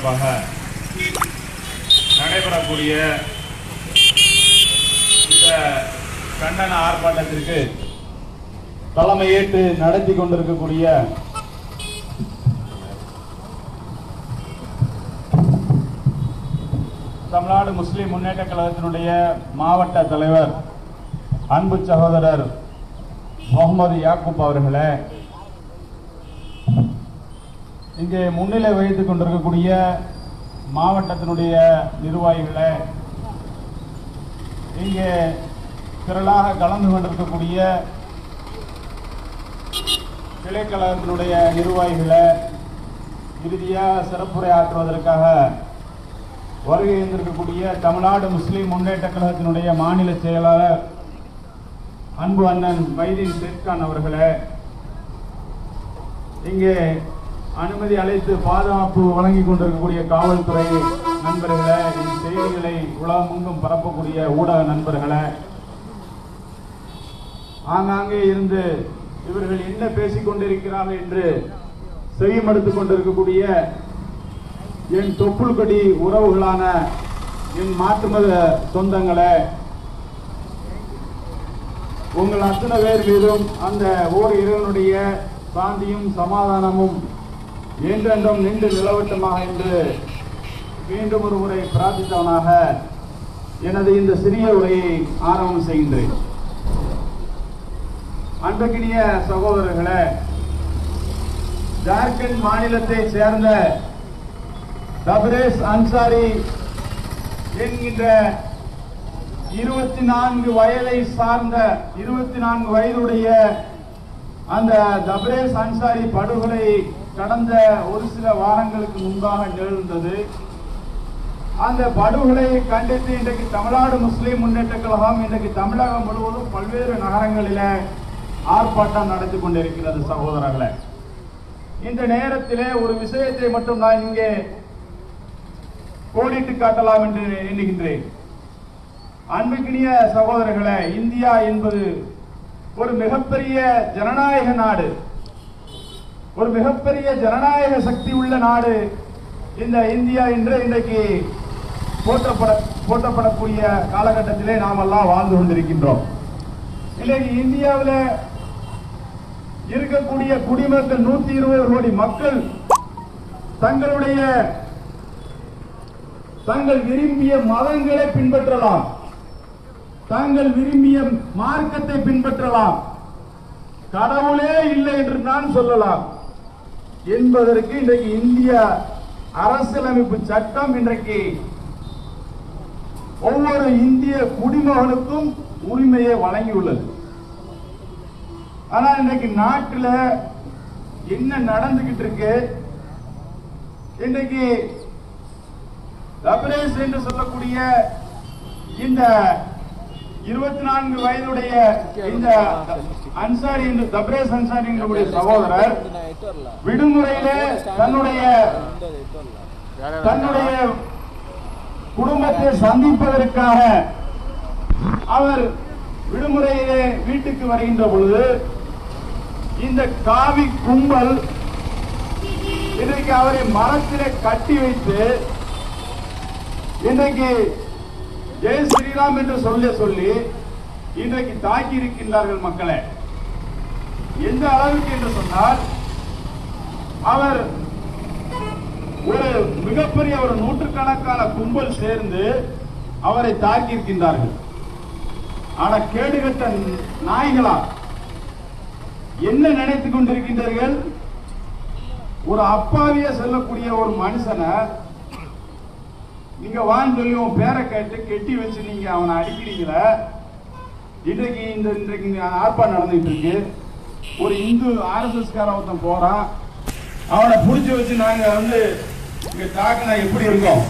சார்பாக நடைபெறக்கூடிய இந்த கண்டன ஆர்ப்பாட்டத்திற்கு தலைமையேற்று நடத்தி கொண்டிருக்கக்கூடிய தமிழ்நாடு முஸ்லிம் முன்னேற்ற கழகத்தினுடைய மாவட்ட தலைவர் அன்பு சகோதரர் முகமது யாக்கூப் அவர்களே இங்கே முன்னிலை வகித்துக் கொண்டிருக்கக்கூடிய மாவட்டத்தினுடைய நிர்வாகிகளே இங்கே திரளாக கலந்து கொண்டிருக்கக்கூடிய கிளைக்கழகத்தினுடைய நிர்வாகிகளை இறுதியாக சிறப்புரை ஆற்றுவதற்காக வருகை இருந்திருக்கக்கூடிய தமிழ்நாடு முஸ்லிம் முன்னேற்ற கழகத்தினுடைய மாநில செயலாளர் அன்பு அண்ணன் வைதீன் சேத்கான் அவர்களே இங்கே அனுமதி அழைத்து பாதுகாப்பு வழங்கிக் கொண்டிருக்கக்கூடிய காவல்துறை நண்பர்களே இந்த செய்திகளை உலகமெங்கும் பரப்பக்கூடிய ஊடக நண்பர்களே ஆங்காங்கே இருந்து இவர்கள் என்ன பேசிக் கொண்டிருக்கிறார்கள் என்று செவிமடுத்துக் கொண்டிருக்கக்கூடிய என் தொப்புள் கொடி உறவுகளான என் மாற்று மத சொந்தங்களே உங்கள் அத்தனை பேர் மீதும் அந்த ஓர் இறைவனுடைய சாந்தியும் சமாதானமும் என்றென்றும் நின்று நிலவட்டமாக என்று மீண்டும் ஒரு முறை பிரார்த்தித்தவனாக எனது இந்த சிறிய உரையை ஆரம்பம் செய்கின்றேன் அன்புக்கினிய சகோதரர்களே ஜார்க்கண்ட் மாநிலத்தை சேர்ந்த தபரேஸ் அன்சாரி என்கின்ற இருபத்தி நான்கு வயதை சார்ந்த இருபத்தி நான்கு வயதுடைய அந்த தபரேஸ் அன்சாரி படுகொலை கடந்த ஒரு சில வாரங்களுக்கு முன்பாக நிகழ்ந்தது அந்த படுகொலையை கண்டித்து இன்றைக்கு தமிழ்நாடு முஸ்லிம் முன்னேற்ற கழகம் இன்றைக்கு தமிழகம் முழுவதும் பல்வேறு நகரங்களிலே ஆர்ப்பாட்டம் நடத்தி கொண்டிருக்கிறது சகோதரர்களே இந்த நேரத்திலே ஒரு விஷயத்தை மட்டும் நான் இங்கே கோடிட்டு காட்டலாம் என்று எண்ணுகின்றேன் அன்புக்கினிய சகோதரர்களே இந்தியா என்பது ஒரு மிகப்பெரிய ஜனநாயக நாடு ஒரு மிகப்பெரிய ஜனநாயக சக்தி உள்ள நாடு இந்த இந்தியா என்று இன்றைக்கு போற்றப்பட போற்றப்படக்கூடிய காலகட்டத்திலே நாம் எல்லாம் வாழ்ந்து கொண்டிருக்கின்றோம் இன்னைக்கு இந்தியாவில் இருக்கக்கூடிய குடிமக்கள் நூத்தி இருபது கோடி மக்கள் தங்களுடைய தங்கள் விரும்பிய மதங்களை பின்பற்றலாம் தாங்கள் விரும்பிய மார்க்கத்தை பின்பற்றலாம் கடவுளே இல்லை என்று நான் சொல்லலாம் என்பதற்கு இன்றைக்கு இந்திய அரசியலமைப்பு சட்டம் இன்றைக்கு ஒவ்வொரு இந்திய குடிமகனுக்கும் உரிமையை வழங்கியுள்ளது ஆனா இன்னைக்கு நாட்டுல என்ன நடந்துகிட்டு இருக்கு இன்னைக்கு லப்ரேஸ் என்று சொல்லக்கூடிய இந்த இருபத்தி நான்கு வயதுடைய இந்த அன்சாரி என்று தப்ரேஸ் அன்சாரி என்கூடிய சகோதரர் விடுமுறையிலே தன்னுடைய தன்னுடைய குடும்பத்தை சந்திப்பதற்காக அவர் விடுமுறையிலே வீட்டுக்கு வருகின்ற பொழுது இந்த காவி கும்பல் இன்றைக்கு அவரை மரத்திலே கட்டி வைத்து இன்றைக்கு ஜெய் ஸ்ரீராம் என்று சொல்ல சொல்லி இன்றைக்கு தாக்கி இருக்கின்றார்கள் மக்களை எந்த அளவுக்கு என்று சொன்னால் அவர் ஒரு மிகப்பெரிய ஒரு நூற்றுக்கணக்கான கும்பல் சேர்ந்து அவரை தாக்கி இருக்கின்றார்கள் ஆனா கேடுகட்ட நாய்களா என்ன நினைத்துக் கொண்டிருக்கின்றீர்கள் ஒரு அப்பாவிய செல்லக்கூடிய ஒரு மனுஷனை நீங்க வான்னு சொல்லி உன் பேரை கேட்டு கெட்டி வச்சு நீங்க அவனை அடிக்கிறீங்களே இன்றைக்கு இந்த இன்றைக்கு இங்க ஆர்ப்பாட்டம் நடந்துட்டு இருக்கு ஒரு இந்து ஆர்எஸ்எஸ் கார ஒருத்தன் போறான் அவனை புடிச்சு வச்சு நாங்க வந்து இங்க தாக்குனா எப்படி இருக்கும்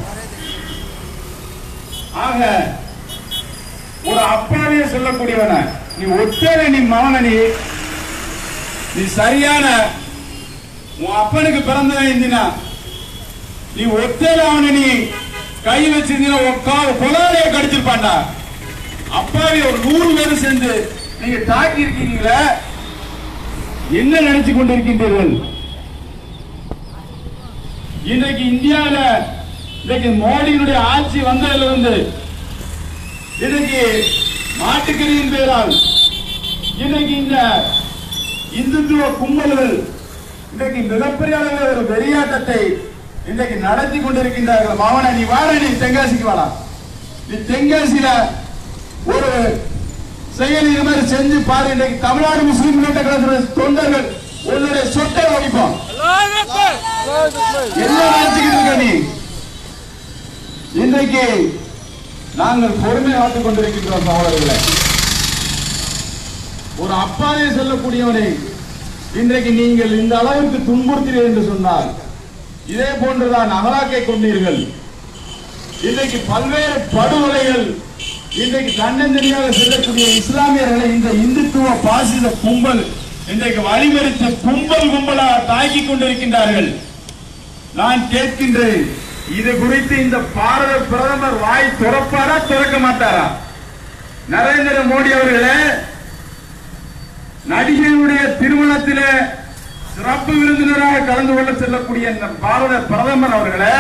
ஆக ஒரு அப்பாவிய சொல்லக்கூடியவன நீ ஒத்தரை நீ மவன நீ நீ சரியான உன் அப்பனுக்கு பிறந்தவன் இந்தினா நீ ஒத்தையில அவனை நீ கை வச்சிருந்தீங்கன்னா உன் கால் கொலாலைய கடிச்சிருப்பான்டா அப்பாவி ஒரு நூறு பேரும் சேர்ந்து நீங்க தாக்கி இருக்கீங்களே என்ன நினைச்சு கொண்டிருக்கின்றீர்கள் இன்றைக்கு இந்தியாவில இன்றைக்கு மோடியினுடைய ஆட்சி வந்ததிலிருந்து இன்றைக்கு மாட்டுக்கறியின் பேரால் இன்றைக்கு இந்த இந்துத்துவ கும்பல்கள் இன்றைக்கு மிகப்பெரிய அளவில் ஒரு வெறியாட்டத்தை இன்றைக்கு நடத்தி கொண்டிருக்கின்றார்கள் மாவன நீ வாட நீ தென்காசிக்கு வாடா நீ தென்காசியில ஒரு செயல் இது மாதிரி செஞ்சு பாரு இன்றைக்கு தமிழ்நாடு முஸ்லிம் முன்னேற்ற கழகத்துடைய தொண்டர்கள் உன்னுடைய சொத்தை ஒழிப்போம் என்ன நினைச்சுக்கிட்டு இருக்க நீ இன்றைக்கு நாங்கள் பொறுமை காத்துக் கொண்டிருக்கின்றோம் சகோதரர்களே ஒரு அப்பாலே செல்லக்கூடியவனை இன்றைக்கு நீங்கள் இந்த அளவிற்கு துன்புறுத்தீர்கள் என்று சொன்னால் இதே போன்றுதான் அகலாக்கை கொண்டீர்கள் இன்றைக்கு பல்வேறு படுகொலைகள் இன்றைக்கு தன்னந்தனியாக செல்லக்கூடிய இஸ்லாமியர்களை இந்த இந்துத்துவ பாசிச கும்பல் இன்றைக்கு வழிமறித்து கும்பல் கும்பலாக தாக்கிக் கொண்டிருக்கின்றார்கள் நான் கேட்கின்றேன் இது குறித்து இந்த பாரத பிரதமர் வாய் துறப்பாரா துறக்க மாட்டாரா நரேந்திர மோடி அவர்களே நடிகையுடைய திருமணத்திலே சிறப்பு விருந்தினராக கலந்து கொள்ள செல்லக்கூடிய இந்த பாரத பிரதமர் அவர்களே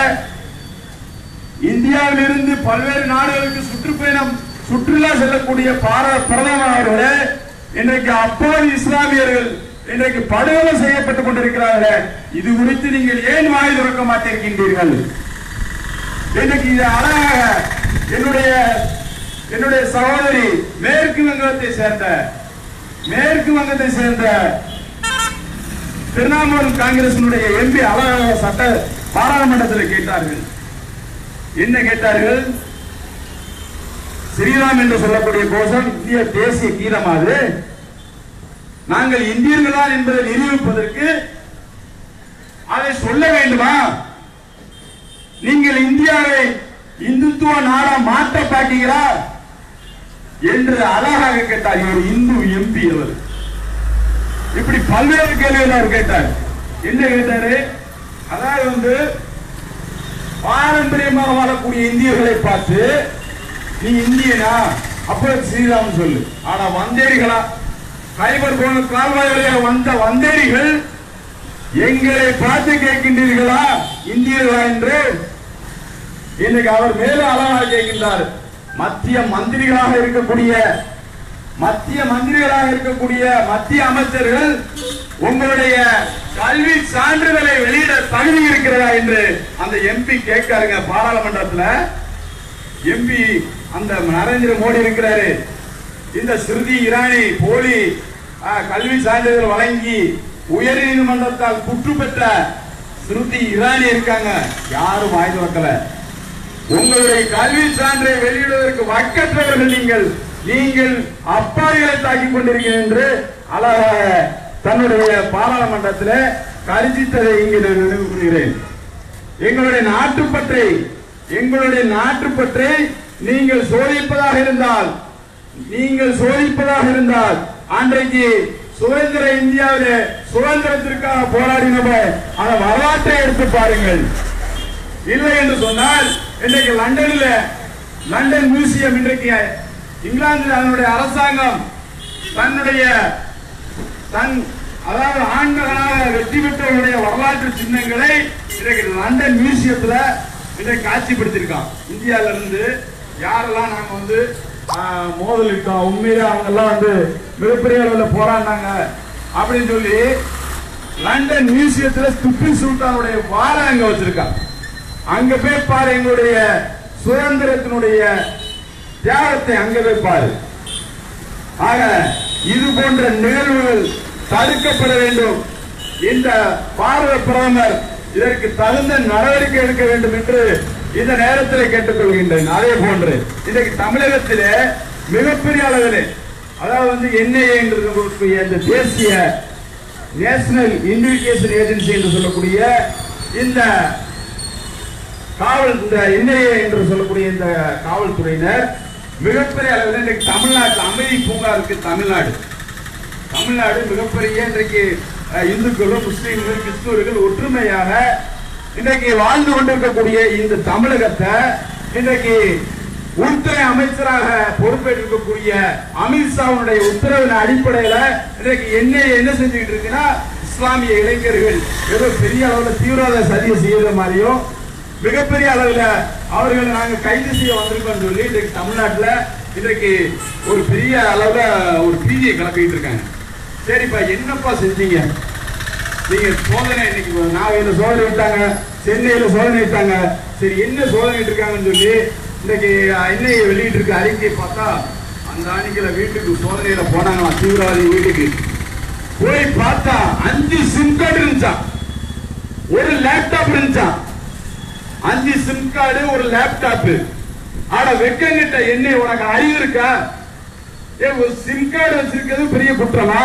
இந்தியாவில் இருந்து பல்வேறு நாடுகளுக்கு சுற்றுப்பயணம் சுற்றுலா செல்லக்கூடிய பாரத பிரதமர் அவர்களே இன்றைக்கு அப்போது இஸ்லாமியர்கள் இன்றைக்கு படுகொலை செய்யப்பட்டுக் கொண்டிருக்கிறார்களே இது குறித்து நீங்கள் ஏன் வாய் திறக்க மாட்டிருக்கின்றீர்கள் இன்றைக்கு இது அழகாக என்னுடைய என்னுடைய சகோதரி மேற்கு வங்கத்தை சேர்ந்த மேற்கு வங்கத்தை சேர்ந்த திரிணாமுல் காங்கிரசினுடைய எம்பி அழகாக சட்ட பாராளுமன்றத்தில் கேட்டார்கள் என்ன கேட்டார்கள் ஸ்ரீராம் என்று சொல்லக்கூடிய கோஷம் இந்திய தேசிய கீதம் அது நாங்கள் இந்தியர்களா என்பதை நிரூபிப்பதற்கு அதை சொல்ல வேண்டுமா நீங்கள் இந்தியாவை இந்துத்துவ நாடா மாற்ற பார்க்கிறா என்று அழகாக கேட்டார் ஒரு இந்து எம்பி அவர் இப்படி பல்வேறு கேள்விகள் அவர் கேட்டார் என்ன கேட்டாரு அதாவது வந்து பாரம்பரியமாக வாழக்கூடிய இந்தியர்களை பார்த்து நீ இந்தியனா அப்ப ஸ்ரீராம் சொல்லு ஆனா வந்தேரிகளா கைபர் போன கால்வாய் வழியாக வந்த வந்தேரிகள் எங்களை பார்த்து கேட்கின்றீர்களா இந்தியர்களா என்று இன்னைக்கு அவர் மேலும் அழகாக கேட்கின்றார் மத்திய மந்திரிகளாக இருக்கக்கூடிய மத்திய மந்திரிகளாக இருக்கக்கூடிய மத்திய அமைச்சர்கள் உங்களுடைய கல்வி சான்றிதழை வெளியிட தகுதி இருக்கிறதா என்று அந்த எம்பி கேட்காருங்க பாராளுமன்றத்துல எம்பி அந்த நரேந்திர மோடி இருக்கிறாரு இந்த ஸ்ருதி இரானி போலி ஆ, கல்வி சான்றிதழ் வழங்கி உயர் நீதிமன்றத்தால் புற்று பெற்ற ஸ்ருதி இரானி இருக்காங்க யாரும் வாய் திறக்கல உங்களுடைய கல்வி சான்றை வெளியிடுவதற்கு வக்கற்றவர்கள் நீங்கள் நீங்கள் அப்பாவிகளை தாக்கிக் கொண்டிருக்கிறீர்கள் என்று அழகாக தன்னுடைய பாராளுமன்றத்தில் கருச்சித்ததை இங்கே நான் நினைவு கூறுகிறேன் எங்களுடைய நாட்டுப்பற்றை எங்களுடைய நாட்டுப்பற்றை நீங்கள் சோதிப்பதாக இருந்தால் நீங்கள் சோதிப்பதாக இருந்தால் அன்றைக்கு சுதந்திர இந்தியாவிலே சுதந்திரத்திற்காக போராடினவர் அந்த வரலாற்றை எடுத்து பாருங்கள் இல்லை என்று சொன்னால் இன்றைக்கு லண்டனில் லண்டன் மியூசியம் இன்றைக்கு இங்கிலாந்தில் அதனுடைய அரசாங்கம் தன்னுடைய தன் அதாவது ஆண்மகனாக வெற்றி பெற்றவருடைய வரலாற்று சின்னங்களை இன்றைக்கு லண்டன் மியூசியத்துல இன்றைக்கு காட்சிப்படுத்தியிருக்கான் இந்தியால இருந்து யாரெல்லாம் நாங்க வந்து ஆஹ், மோதலிட்டோம் உண்மையிலே அவங்க எல்லாம் வந்து மிகப்பெரிய அளவில் போராடினாங்க அப்படின்னு சொல்லி லண்டன் மியூசியத்துல துப்பி சுல்தானுடைய வாழை அங்க வச்சிருக்கான் அங்க போய் பாரு எங்களுடைய சுதந்திரத்தினுடைய தியாகத்தை அங்க போய் பாரு ஆக இது போன்ற நிகழ்வுகள் தடுக்கப்பட வேண்டும் இந்த பாரத பிரதமர் இதற்கு தகுந்த நடவடிக்கை எடுக்க வேண்டும் என்று இந்த நேரத்தில் கேட்டுக்கொள்கின்றேன் அதே போன்று இன்றைக்கு தமிழகத்திலே மிகப்பெரிய அளவிலே அதாவது வந்து என்ஐஏ என்று சொல்லக்கூடிய இந்த தேசிய நேஷனல் இன்வெஸ்டிகேஷன் ஏஜென்சி என்று சொல்லக்கூடிய இந்த காவல் இந்த என்ஐஏ என்று சொல்லக்கூடிய இந்த காவல்துறையினர் மிகப்பெரிய அளவில் இன்றைக்கு தமிழ்நாட்டில் அமைதி பூங்கா இருக்கு தமிழ்நாடு தமிழ்நாடு மிகப்பெரிய இன்றைக்கு அஹ், இந்துக்களும் முஸ்லீம்கள் கிறிஸ்துவர்கள் ஒற்றுமையாக இன்றைக்கு வாழ்ந்து கொண்டிருக்கக்கூடிய இந்த தமிழகத்தை இன்றைக்கு உள்துறை அமைச்சராக பொறுப்பேற்றிருக்கக்கூடிய அமித்ஷாவுடைய உத்தரவின் அடிப்படையில இன்றைக்கு என்ன என்ன செஞ்சுக்கிட்டு இருக்குன்னா இஸ்லாம் இஸ்லாமிய இளைஞர்கள் ஏதோ பெரிய அளவுல தீவிரவாத சதியை செய்யற மாதிரியும் மிகப்பெரிய அளவுல அவர்களை நாங்க கைது செய்ய வந்திருக்கோம் சொல்லி இன்றைக்கு தமிழ்நாட்டுல இன்றைக்கு ஒரு பெரிய அளவுல ஒரு பீதியை கிளப்பிட்டு இருக்காங்க சரிப்பா என்னப்பா செஞ்சீங்க நீங்க சோதனை இன்னைக்கு நாகையில சோதனை விட்டாங்க சென்னையில சோதனை விட்டாங்க சரி என்ன சோதனை இருக்காங்கன்னு சொல்லி இன்னைக்கு இன்னைக்கு வெளியிட்டு இருக்க அறிக்கை பார்த்தா அந்த அன்னைக்குல வீட்டுக்கு சோதனையில போனாங்களாம் தீவிரவாதி வீட்டுக்கு போய் பார்த்தா அஞ்சு சிம் கார்டு இருந்துச்சான் ஒரு லேப்டாப் இருந்துச்சான் அஞ்சு சிம் கார்டு ஒரு லேப்டாப் ஆட வெக்கங்கிட்ட என்ன உனக்கு அறிவு இருக்கா ஏ ஒரு சிம் கார்டு வச்சிருக்கிறது பெரிய குற்றமா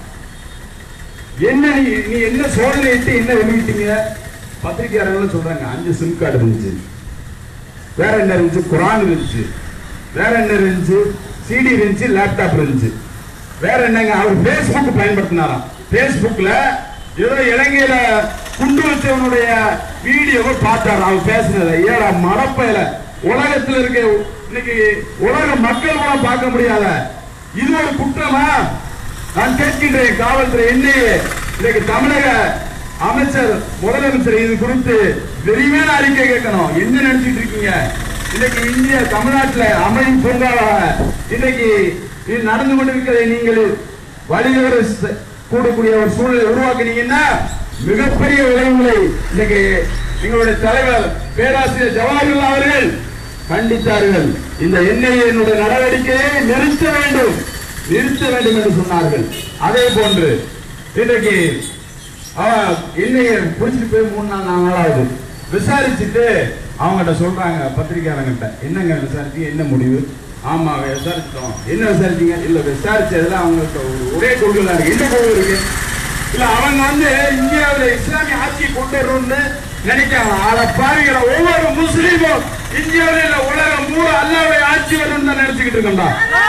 என்ன நீ நீ என்ன சோதனை இட்டு என்ன வெளியிட்டீங்க பத்திரிகையாளர்கள் சொல்றாங்க அஞ்சு சிம் கார்டு இருந்துச்சு வேற என்ன இருந்துச்சு குரான் இருந்துச்சு வேற என்ன இருந்துச்சு சிடி இருந்துச்சு லேப்டாப் இருந்துச்சு வேற என்னங்க அவர் பேஸ்புக் பயன்படுத்தினாராம் பேஸ்புக்ல ஏதோ இலங்கையில குண்டு வச்சவனுடைய வீடியோவை பார்த்தார் அவர் பேசினதை ஏடா மடப்பையில உலகத்துல இருக்க இன்னைக்கு உலக மக்கள் கூட பார்க்க முடியாத இது ஒரு குற்றமா நான் கேட்கின்றேன் காவல்துறை எண்ணெயே இன்னைக்கு தமிழக அமைச்சர் முதலமைச்சர் இது குறித்து விரிவான அறிக்கை கேட்கணும் என்ன நினைச்சிட்டு இருக்கீங்க இன்னைக்கு இந்திய தமிழ்நாட்டுல அமைதி பூங்காவாக இன்னைக்கு இது நடந்து கொண்டிருக்கிறதை நீங்கள் வழியோடு ச- கூடக்கூடிய ஒரு சூழ்நிலை உருவாக்குனீங்கன்னா மிகப்பெரிய விளைவுகளை இன்னைக்கு எங்களுடைய தலைவர் பேராசிரியர் ஜவஹர்லால் அவர்கள் கண்டித்தார்கள் இந்த என்ஐஏனுடைய நடவடிக்கையை நிறுத்த வேண்டும் நிறுத்த வேண்டும் என்று சொன்னார்கள் அதே போன்று இன்றைக்கு அவன் என்னைய புடிச்சிட்டு போய் மூணு நாள் நாலு நாள் ஆகுது விசாரிச்சுட்டு அவங்ககிட்ட சொல்றாங்க பத்திரிகையாளங்கிட்ட என்னங்க விசாரிச்சீங்க என்ன முடிவு ஆமா விசாரிச்சிட்டோம் என்ன விசாரிச்சீங்க இல்ல விசாரிச்சதுல அவங்களுக்கு ஒரு ஒரே கொள்கை தான் இருக்கு என்ன கொள்கை இருக்கு இல்ல அவங்க வந்து இந்தியாவுல இஸ்லாமிய ஆட்சியை கொண்டு வரணும்னு நினைக்கிறாங்க ஆள பாருங்கள ஒவ்வொரு முஸ்லீமும் இந்தியாவுல இல்ல உலகம் மூணு அல்லாவுடைய ஆட்சி வரணும்னு தான் நினைச்சுக்கிட்டு இருக்கோம்டா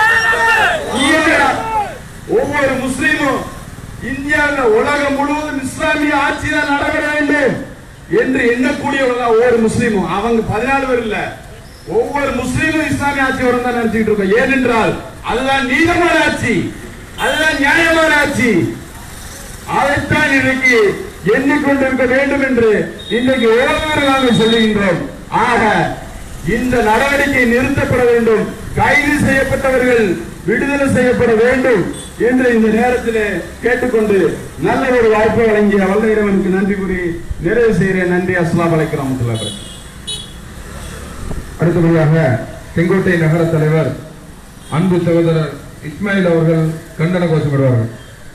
நீ என்னடா? ஒவ்வொரு முஸ்லீமும் இந்தியாவில் உலகம் முழுவதும் இஸ்லாமிய ஆட்சி தான் நடைபெற வேண்டும் என்று எண்ணக்கூடியவங்க தான் ஒவ்வொரு முஸ்லீமும் அவங்க பதினாலு பேர் இல்ல ஒவ்வொரு முஸ்லீமும் இஸ்லாமிய ஆட்சி வரும் தான் நினைச்சுக்கிட்டு இருக்கோம் ஏனென்றால் அதுதான் நீதமான ஆட்சி அதுதான் நியாயமான ஆட்சி அதைத்தான் இன்றைக்கு எண்ணிக்கொண்டிருக்க வேண்டும் என்று இன்றைக்கு ஒவ்வொரு நாங்கள் சொல்லுகின்றோம் ஆக இந்த நடவடிக்கை நிறுத்தப்பட வேண்டும் கைது செய்யப்பட்டவர்கள் விடுதலை செய்யப்பட வேண்டும் என்று இந்த நேரத்தில் கேட்டுக்கொண்டு நல்ல ஒரு வாய்ப்பை வழங்கிய வல்ல இறைவனுக்கு நன்றி கூறி நிறைவு செய்கிறேன் நன்றி அஸ்லாம் வலைக்கம் அடுத்தபடியாக செங்கோட்டை நகர தலைவர் அன்பு சகோதரர் இஸ்மாயில் அவர்கள் கண்டன கோஷமிடுவார்கள்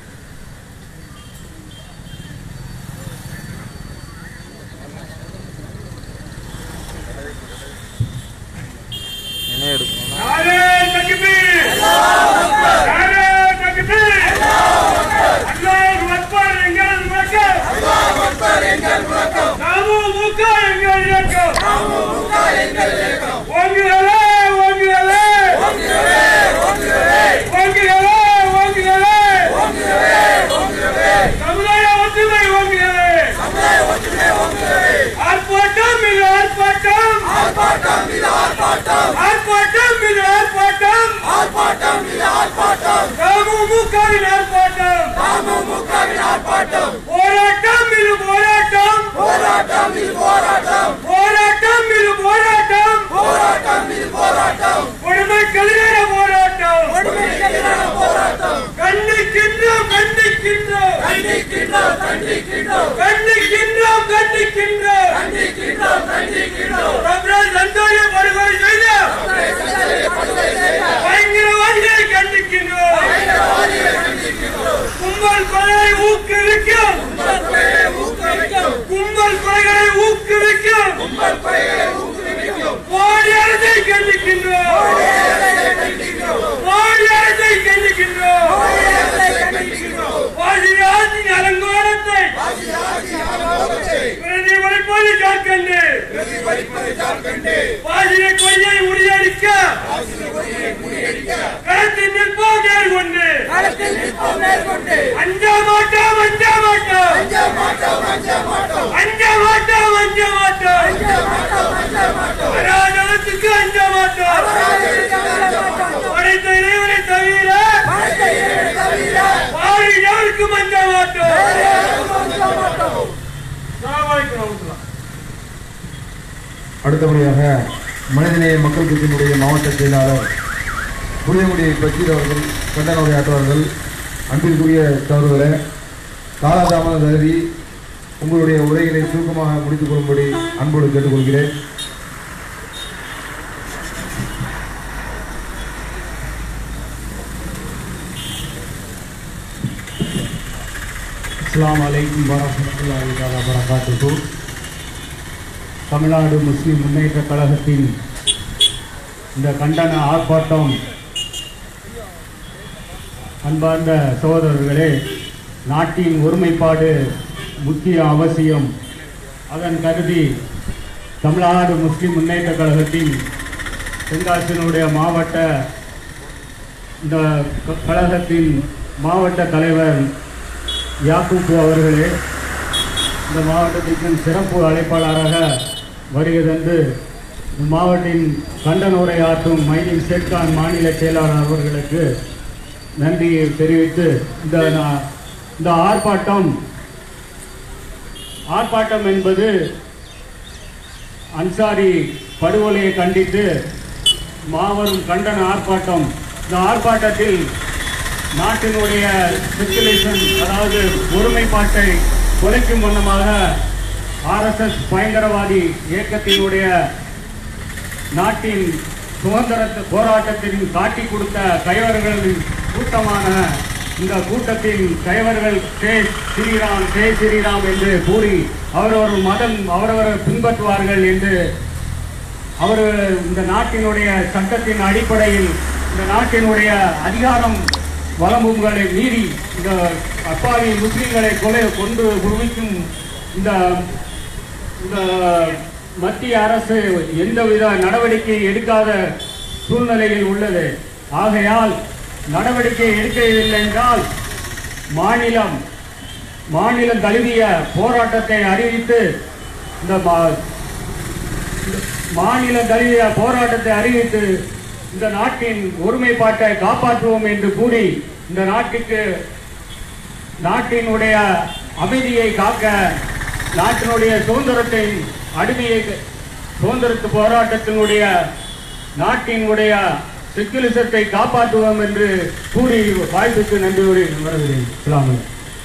நாரே தக்பீர் நாரே தக்பீர் அல்லாஹ் அக்பர் எங்கள் முழக்கம் அல்லாஹ் அக்பர் எங்கள் முழக்கம் நாமுக எங்கள் இயக்கம் நாமுக எங்கள் இயக்கம் ஓங்குகளே ஓங்குகளே ஓங்குகளே ஓங்குகளே ஓங்குகளே ஓங்குகளே ஓங்குகளே ஓங்குகளே சமுதாய ஒற்றுமை ஓங்குகளே சமுதாய ஒற்றுமை ஓங்குகளே ஆர்ப்பாட்டம் இது ஆர்ப்பாட்டம் ஆர்ப்பாட்டம் இது ஆர்ப்பாட்டம் ஆர்ப்பாட்டம் இது ஆர்ப்பாட்டம் ஆர்ப்பாட்டம் இது ஆர்ப்பாட்டம் அமமுகவின் ஆர்ப்பாட்டம் அமமுகவின் ஆர்ப்பாட்டம் போராட்டம் இது போராட்டம் போராட்டம் இது போராட்டம் போராட்டம் இது போராட்டம் போராட்டம் இது போராட்டம் கொடுமைக்கு எதிரான போராட்டம் கொடுமைக்கு எதிரான போராட்டம் கண்டிக்கின்றோம் கண்டிக்கின்றோம் கண்டிக்கின்றோம் கண்டிக்கின்றோம் கண்டிக்கின்றோம் கண்டிக்கின்றோம் கண்டிக்கின்றோம் கண்டிக்கின்றோம் ரப்ராஜ் அந்தோனிய படுகொலை செய்த பயங்கரவாதிகளை கண்டிக்கின்றோம் கும்பல் கொலையை ஊக்குவிக்கும் கும்பல் கொலைகளை ஊக்குவிக்கும் மோடி அரசை கண்டிக்கின்றோம் மோடி அரசை கண்டிக்கின்றோம் பாசிராஜின் அலங்கோலத்தை பிரதிபலிப்பது ஜார்க்கண்டு பாசிர கொய்யை முறியடிக்க களத்தில் நிற்போம் நேர்கொண்டு அஞ்ச மாட்டோம் அஞ்ச மாட்டோம் அஞ்ச மாட்டோம் அஞ்ச மாட்டோம் அராஜகத்துக்கு அஞ்ச மாட்டோம் படைத்த இறைவனை தவிர பாரியாருக்கும் அஞ்ச மாட்டோம் அடுத்தபடியாக மனிதநேய மக்கள் கட்சியினுடைய மாவட்ட செயலாளர் புளியங்குடி பஷீர் அவர்கள் கண்டன உரையாற்றுவார்கள் அன்பிற்குரிய தவறுகளை காலதாமதம் கருதி உங்களுடைய உரைகளை சுருக்கமாக முடித்துக் கொள்ளும்படி அன்போடு கேட்டுக்கொள்கிறேன் அஸ்ஸலாமு அலைக்கும் வரஹ்மத்துல்லாஹி தஆலா வரகாத்துஹு தமிழ்நாடு முஸ்லிம் முன்னேற்ற கழகத்தின் இந்த கண்டன ஆர்ப்பாட்டம் அன்பார்ந்த சகோதரர்களே நாட்டின் ஒருமைப்பாடு முக்கிய அவசியம் அதன் கருதி தமிழ்நாடு முஸ்லிம் முன்னேற்ற கழகத்தின் தென்காசியினுடைய மாவட்ட இந்த க- கழகத்தின் மாவட்ட தலைவர் யாக்கூப் அவர்களே இந்த மாவட்டத்திற்கு சிறப்பு அழைப்பாளராக வருகை தந்து மாவட்டின் கண்டன உரையாற்றும் மைனிங் சேட்கான் மாநில செயலாளர் அவர்களுக்கு நன்றியை தெரிவித்து இந்த நா- இந்த ஆர்ப்பாட்டம் ஆர்ப்பாட்டம் என்பது அன்சாரி படுகொலையை கண்டித்து மாபெரும் கண்டன ஆர்ப்பாட்டம் இந்த ஆர்ப்பாட்டத்தில் நாட்டினுடைய செக்குலேஷன் அதாவது ஒருமைப்பாட்டை குலைக்கும் வண்ணமாக ஆர்எஸ்எஸ் பயங்கரவாதி இயக்கத்தினுடைய நாட்டின் சுதந்திர போராட்டத்தின் காட்டி கொடுத்த கைவர்களின் கூட்டமான இந்த கூட்டத்தின் கைவர்கள் ஜே ஸ்ரீராம் ஜே ஸ்ரீராம் என்று கூறி அவரவர் மதம் அவரவர் பின்பற்றுவார்கள் என்று அவர் இந்த நாட்டினுடைய சட்டத்தின் அடிப்படையில் இந்த நாட்டினுடைய அதிகாரம் வளம்புகளை மீறி இந்த அப்பாவி முஸ்லிம்களை கொலை கொண்டு குவிக்கும் இந்த இந்த மத்திய அரசு எந்தவித நடவடிக்கை எடுக்காத சூழ்நிலையில் உள்ளது ஆகையால் நடவடிக்கை எடுக்கவில்லை என்றால் மாநிலம் மாநிலம் தழுவிய போராட்டத்தை அறிவித்து இந்த மா- மாநில தழுவிய போராட்டத்தை அறிவித்து இந்த நாட்டின் ஒருமைப்பாட்டை காப்பாற்றுவோம் என்று கூறி இந்த நாட்டுக்கு நாட்டினுடைய அமைதியை காக்க நாட்டினுடைய சுதந்திரத்தை அடிமையை சுதந்திரத்து போராட்டத்தினுடைய நாட்டினுடைய செக்குலிசத்தை காப்பாற்றுவோம் என்று கூறி வாய்ப்புக்கு நன்றியோடு வருகிறேன் அஸ்ஸலாமு அலைக்கும்.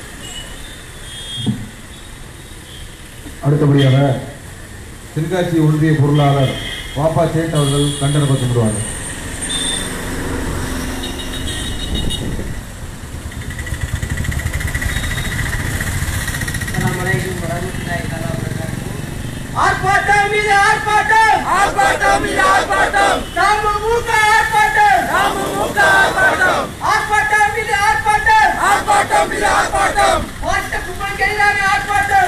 அடுத்தபடியாக தென்காசி ஒன்றிய பொருளாளர் வாப்பா சேட் அவர்கள் கண்டன பத்திடுவார்கள் அஸ்ஸலாமு அலைக்கும் வரஹ்மத்துல்லாஹி தஆலா வபரகாத்துஹு. ஆர்ப்பாட்டம் மீது ஆர்ப்பாட்டம் ஆர்ப்பாட்டம் மீது ஆர்ப்பாட்டம் தமுமுக ஆர்ப்பாட்டம் தமுமுக ஆர்ப்பாட்டம் ஆர்ப்பாட்டம் மீது ஆர்ப்பாட்டம் ஆர்ப்பாட்டம் மீது ஆர்ப்பாட்டம் வாட்ஸ்அப் கும்பல் கைதான ஆர்ப்பாட்டம்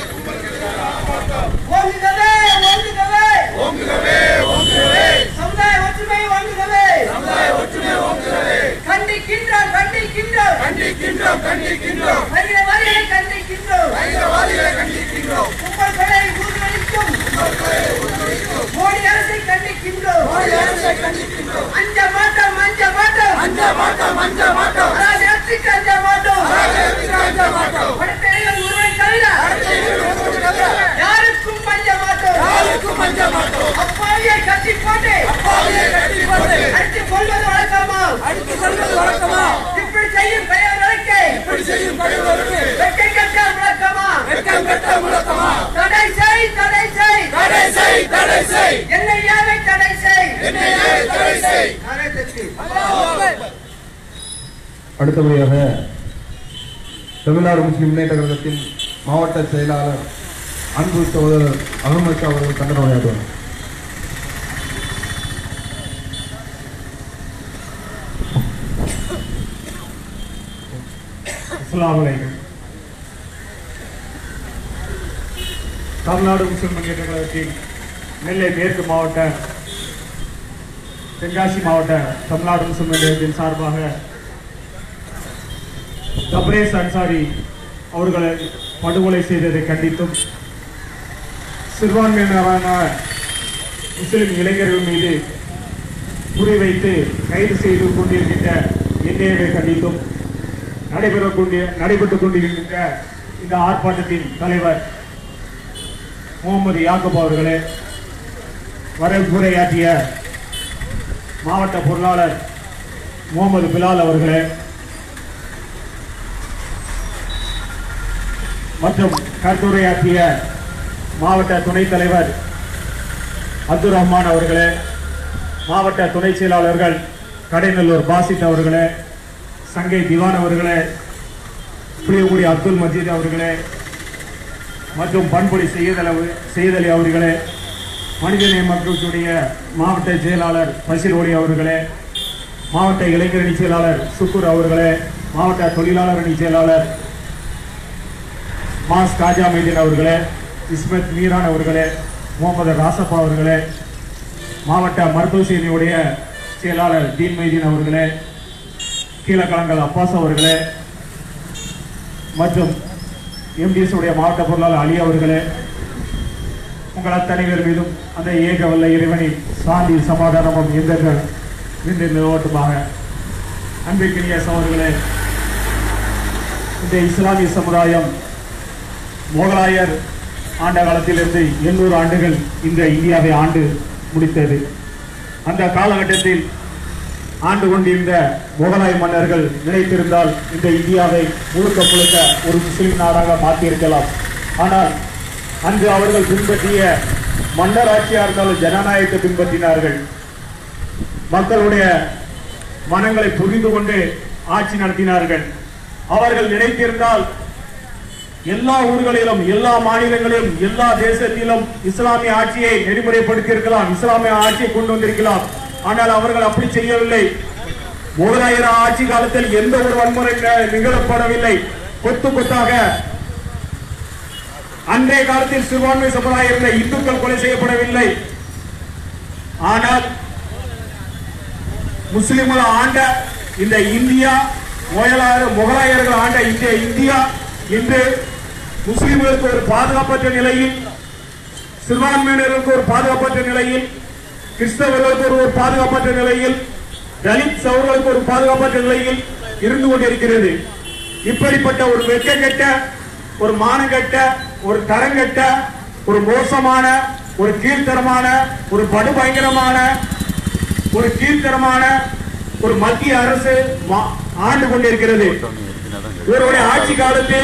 ஓங்குகவே ஓங்குகவே ஓங்குகவே ஓங்குகவே சமுதாய ஒற்றுமை ஓங்குகவே சமுதாய ஒற்றுமை ஓங்குகவே கண்டிக்கின்றோம் கண்டிக்கின்றோம் கண்டிக்கின்றோம் கண்டிக்கின்றோம் பயங்கரவாதிகளை கண்டிக்கின்றோம் பயங்கரவாதிகளை கண்டிக்கின்றோம் கும்பல் கொலை ஊர்வலிக்கும் மோடி அரசை கண்டிக்கின்றோம் மோடி அரசை கண்டிக்கின்றோம் அஞ்ச மாட்டோம் அஞ்ச மாட்டோம் அஞ்ச மாட்டோம் அஞ்ச மாட்டோம் அராஜகத்துக்கு அஞ்ச மாட்டோம் அராஜகத்துக்கு அஞ்ச மாட்டோம் படத்தேரிகள் ஒருவரை தவிர யாருக்கும் பஞ்ச மாட்டோம் யாருக்கும் அஞ்ச மாட்டோம் அப்பாவியை கட்டி போட்டு அப்பாவியை கட்டி போட்டு அடித்துக் கொள்வது வழக்கமா அடித்துக் கொள்வது வழக்கமா இப்படி செய்யும் பெயர்களுக்கு இப்படி செய்யும் கழிவருக்கு வெட்கம் கட்ட வழக்கமா வெட்கம் கட்ட முழக்கமா தடை செய் தடை செய் தடை செய் தடை செய் என்னையாவை தடை செய் என்னையே தடை செய் நானே தச்சு அடுத்தபடியாக தமிழ்நாடு முஸ்லிம் முன்னேற்ற கழகத்தின் மாவட்ட செயலாளர் அன்பு சகோதரர் அகமது ஷா அவர்கள் கண்டன உரையாற்றுவார் அஸ்ஸலாமு அலைக்கும் தமிழ்நாடு முஸ்லிம் முன்னேற்ற கழகத்தின் நெல்லை மேற்கு மாவட்ட தென்காசி மாவட்ட தமிழ்நாடு முஸ்லிம் முன்னேற்றத்தின் சார்பாக கப்ரேஸ் அன்சாரி அவர்களை படுகொலை செய்ததை கண்டித்தும் சிறுபான்மையினரான முஸ்லிம் இளைஞர்கள் மீது குறிவைத்து கைது செய்து கொண்டிருக்கின்ற என்ஐஏவை கண்டித்தும் நடைபெறக்கூடிய நடைபெற்றுக் கொண்டிருக்கின்ற இந்த ஆர்ப்பாட்டத்தின் தலைவர் முகமது யாக்கப் அவர்களே வரவுரையாற்றிய மாவட்ட பொருளாளர் முகமது பிலால் அவர்களே மற்றும் கருத்துரையாற்றிய மாவட்ட துணைத் தலைவர் அப்துல் ரஹ்மான் அவர்களே மாவட்ட துணை செயலாளர்கள் கடைநல்லூர் பாசித் அவர்களே சங்கை திவான் அவர்களே புளியங்குடி அப்துல் மஜீத் அவர்களே மற்றும் பண்புடி செய்யதளவு செய்தலி அவர்களே மனிதநேய மக்களுடைய மாவட்ட செயலாளர் பசிலோடி அவர்களே மாவட்ட இளைஞரணி செயலாளர் சுக்கூர் அவர்களே மாவட்ட தொழிலாளர் அணி செயலாளர் மாஸ் காஜா மைதீன் அவர்களே இஸ்மத் மீரான் அவர்களே முகமது ராசப்பா அவர்களே மாவட்ட மருத்துவ சேவையுடைய செயலாளர் தீன் மைதீன் அவர்களே கீழக்கலங்கள் அப்பாஸ் அவர்களே மற்றும் எம்டிஎஸ் உடைய மாவட்ட பொருளாளர் அலி அவர்களே உங்கள் அத்தனை பேர் மீதும் அந்த ஏக வல்ல இறைவனின் சாந்தி சமாதானமும் எந்தங்கள் நின்று நிலவட்டுமாக அன்பிற்கினிய சகோதரர்களே இந்த இஸ்லாமிய சமுதாயம் முகலாயர் ஆண்ட காலத்திலிருந்து எண்ணூறு ஆண்டுகள் இந்த இந்தியாவை ஆண்டு முடித்தது அந்த காலகட்டத்தில் ஆண்டு கொண்டிருந்த முகலாய மன்னர்கள் நினைத்திருந்தால் இந்த இந்தியாவை முழுக்க முழுக்க ஒரு முஸ்லிம் நாடாக மாற்றியிருக்கலாம் ஆனால் அன்று அவர்கள் பின்பற்றிய மன்னர் ஆட்சியா இருந்தாலும் ஜனநாயகத்தை பின்பற்றினார்கள் மக்களுடைய மனங்களை புரிந்து கொண்டு ஆட்சி நடத்தினார்கள் அவர்கள் நினைத்திருந்தால் எல்லா ஊர்களிலும் எல்லா மாநிலங்களிலும் எல்லா தேசத்திலும் இஸ்லாமிய ஆட்சியை நெறிமுறைப்படுத்தி இருக்கலாம் இஸ்லாமிய ஆட்சியை கொண்டு வந்திருக்கலாம் ஆனால் அவர்கள் அப்படி செய்யவில்லை முகலாயர் ஆட்சி காலத்தில் எந்த ஒரு வன்முறை நி- நிகழப்படவில்லை கொத்து கொத்தாக அன்றைய காலத்தில் சிறுபான்மை சமுதாயம் இருந்த இந்துக்கள் கொலை செய்யப்படவில்லை ஆனால் முஸ்லிம்கள் ஆண்ட இந்த இந்தியா முகலாயர் முகலாயர்கள் ஆண்ட இந்த இந்தியா இன்று முஸ்லிம்களுக்கு ஒரு பாதுகாப்பற்ற நிலையில் சிறுபான்மையினருக்கு ஒரு பாதுகாப்பற்ற நிலையில் கிறிஸ்தவர்களுக்கு ஒரு ஒரு பாதுகாப்பற்ற நிலையில் தலித் சவர்களுக்கு ஒரு பாதுகாப்பற்ற நிலையில் இருந்து கொண்டிருக்கிறது இப்படிப்பட்ட ஒரு வெட்கக்கெட்ட ஒரு மானங்கெட்ட ஒரு தரங்கெட்ட ஒரு மோசமான ஒரு கீழ்த்தரமான ஒரு படுபயங்கரமான ஒரு கீழ்த்தரமான ஒரு மத்திய அரசு மா- ஆண்டு கொண்டிருக்கிறது இவருடைய ஆட்சி காலத்தில்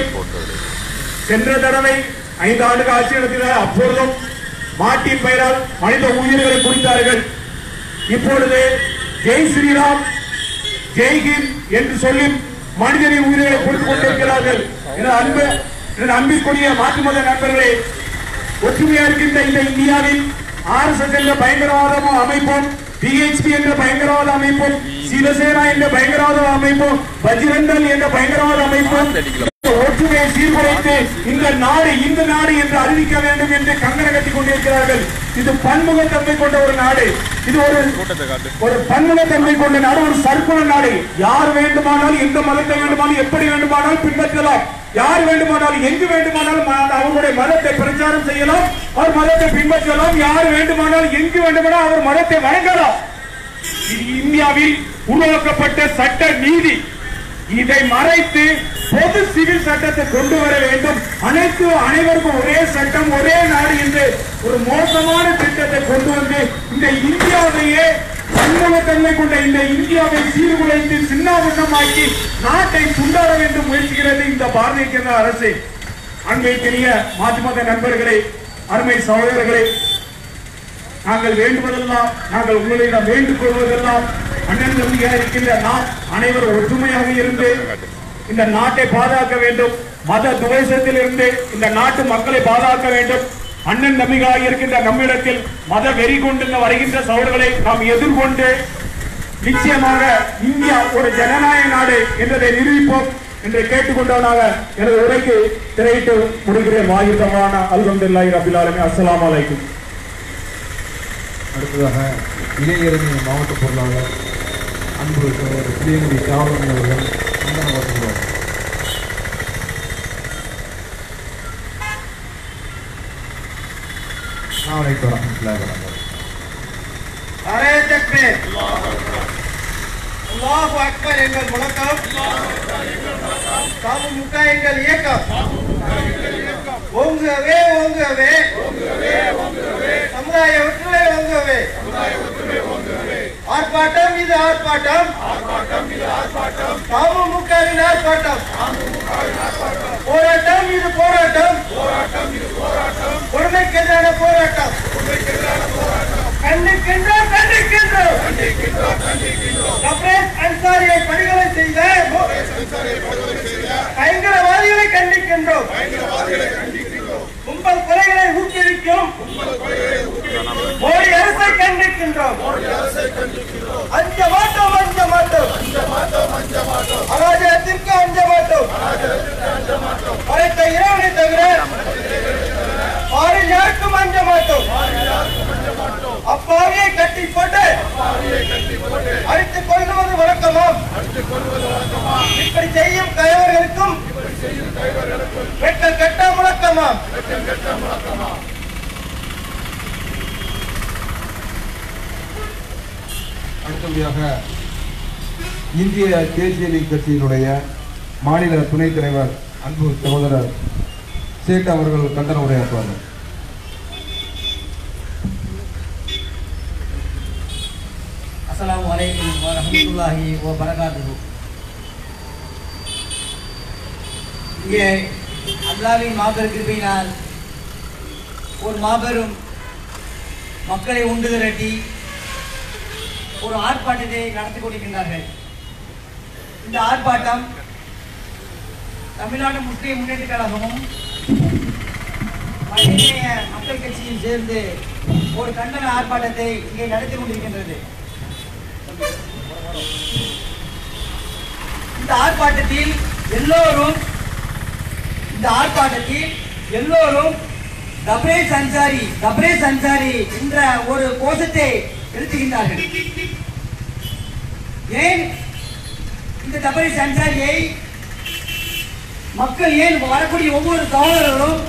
சென்ற தடவை ஐந்து ஆண்டுகள் ஆட்சி நடத்தினார் அப்பொழுதும் மாட்டின் பெயரால் மனித உயிர்களை குறித்தார்கள் இப்பொழுது ஜெய் ஸ்ரீராம் ஜெய் ஹிந்த் என்று சொல்லி மனிதனின் உயிர்களை கொடுத்துக் கொண்டிருக்கிறார்கள் எனது அன்பு எனது அன்பிற்குரிய மாற்று மத நண்பர்களே ஒற்றுமையா இருக்கின்ற இந்த இந்தியாவில் ஆர்எஸ்எஸ் என்ற பயங்கரவாத அமைப்பும் பிஹெச்பி என்ற பயங்கரவாத அமைப்பும் சிவசேனா என்ற பயங்கரவாத அமைப்பும் பஜ்ரங்கல் என்ற பயங்கரவாத அமைப்பும் ஒற்றுமையை சீர்குலைத்து இந்த நாடு இந்த நாடு என்று அறிவிக்க வேண்டும் என்று கங்கணம் கட்டிக் கொண்டிருக்கிறார்கள் இது பன்முகத்தன்மை கொண்ட ஒரு நாடு இது ஒரு ஒரு பன்முகத்தன்மை கொண்ட நாடு ஒரு சர்க்குல நாடு யார் வேண்டுமானாலும் எந்த மதத்தை வேண்டுமானாலும் எப்படி வேண்டுமானாலும் பின்பற்றலாம் யார் வேண்டுமானாலும் எங்கு வேண்டுமானாலும் ம- அவர்களுடைய மதத்தை பிரச்சாரம் செய்யலாம் அவர் மதத்தை பின்பற்றலாம் யார் வேண்டுமானாலும் எங்கு வேண்டுமானாலும் அவர் மதத்தை வணங்கலாம் இது இந்தியாவில் உருவாக்கப்பட்ட சட்ட நீதி இதை மறைத்து பொது சிவில் சட்டத்தை கொண்டு வர வேண்டும் அனைத்து அனைவருக்கும் ஒரே சட்டம் ஒரே நாடு என்று ஒரு மோசமான திட்டத்தை கொண்டு வந்து இந்த இந்தியாவையே பன்முகத்தன்மை கொண்ட இந்த இந்தியாவை சீர்குலைத்து சின்னாபின்னமாக்கி நாட்டை துண்டாட வேண்டும் முயற்சிக்கிறது இந்த பாரதிய ஜனதா அரசு அன்பிற்கினிய மாற்று மத நண்பர்களே அருமை சகோதரர்களே நாங்கள் வேண்டுவதெல்லாம் நாங்கள் உங்களிடம் வேண்டுக் கொள்வதெல்லாம் அண்ணன் தம்பியாக இருக்கின்ற நாம் அனைவரும் ஒற்றுமையாக இருந்து இந்த நாட்டை பாதுகாக்க வேண்டும் மத துவேஷத்தில் இருந்து இந்த நாட்டு மக்களை பாதுகாக்க வேண்டும் அண்ணன் தம்பிகளாக இருக்கின்ற நம்மிடத்தில் மத வெறி கொண்டு வருகின்ற சவர்களை நாம் எதிர்கொண்டு நிச்சயமாக இந்தியா ஒரு ஜனநாயக நாடு என்பதை நிரூபிப்போம் என்று கேட்டுக்கொண்டவனாக எனது உரைக்கு திரையிட்டு முடிக்கிறேன் வாயுதமான அல்ஹம்துலில்லாஹி ரபில் ஆலமீன் அஸ்ஸலாமு அலைக்கும் அடுத்ததாக இளைஞரணி மாவட்ட பொருளாளர் அன்பு சகோதரர் புளியங்குடி தியாகராஜன் அவர்கள் சந்தன வழங்குகிறார் அஸ்ஸலாமு அலைக்கும் வரஹ்மத்துல்லாஹி வபரகாத்துஹு அரே தக்பீர் அல்லாஹு அக்பர் எங்கள் முழக்கம் தாமுமுக எங்கள் இயக்கம் ஓங்குகவே ஓங்குகவே சமுதாய ஒற்றுமை ஓங்குகவே ஆர்ப்பாட்டம் அமமுகவின் ஆர்ப்பாட்டம் போராட்டம் இது போராட்டம் கொடுமைக்கு எதிரான போராட்டம் கண்டிக்கின்றோம் கண்டிக்கின்றோம் கப்ரேஸ் அன்சாரியை படுகொலை செய்த பயங்கரவாதிகளை கண்டிக்கின்றோம் கும்பல் கொலைகளை ஊக்குவிக்கும் மோடி அரசை கண்டிக்கின்றோம் அஞ்ச மாட்டோம் அஞ்ச மாட்டோம் அராஜகத்திற்கு அஞ்ச மாட்டோம் அழைத்த இறைவனை தவிர பாரில் யாருக்கும் அஞ்ச மாட்டோம் அப்பாவியை கட்டி போட்டு அடித்துக் கொள்வது வழக்கமாம் இப்படி செய்யும் கயவர்களுக்கும் வெட்ட கெட்ட முழக்கமாம் அடுத்தபடியாக இந்திய தேசிய லீக் கட்சியினுடைய மாநில துணைத் தலைவர் அன்பு சகோதரர் சேட் அவர்கள் கண்டன உரையாற்றுவார்கள் அஸ்ஸலாமு அலைக்கும் வரஹ்மத்துல்லாஹி வ பரகாத்துஹு இங்கே அல்லாவின் மாபெரும் கிருபையினால் ஒரு மாபெரும் மக்களை உண்டு திரட்டி ஒரு ஆர்ப்பாட்டத்தை நடத்தி கொண்டிருக்கின்றார்கள் இந்த ஆர்ப்பாட்டம் தமிழ்நாடு முஸ்லிம் முன்னேற்ற கழகமும் மனிதநேய மக்கள் கட்சியும் சேர்ந்து ஒரு கண்டன ஆர்ப்பாட்டத்தை இங்கே நடத்தி கொண்டிருக்கின்றது இந்த ஆர்ப்பாட்டத்தில் எல்லோரும் இந்த ஆர்ப்பாட்டத்தில் எல்லோரும் தப்ரேஸ் அன்சாரி தப்ரேஸ் அன்சாரி என்ற ஒரு கோஷத்தை எழுத்துகின்றார்கள் ஏன் இந்த தப்ரேஸ் அன்சாரியை மக்கள் ஏன் வரக்கூடிய ஒவ்வொரு சகோதரர்களும்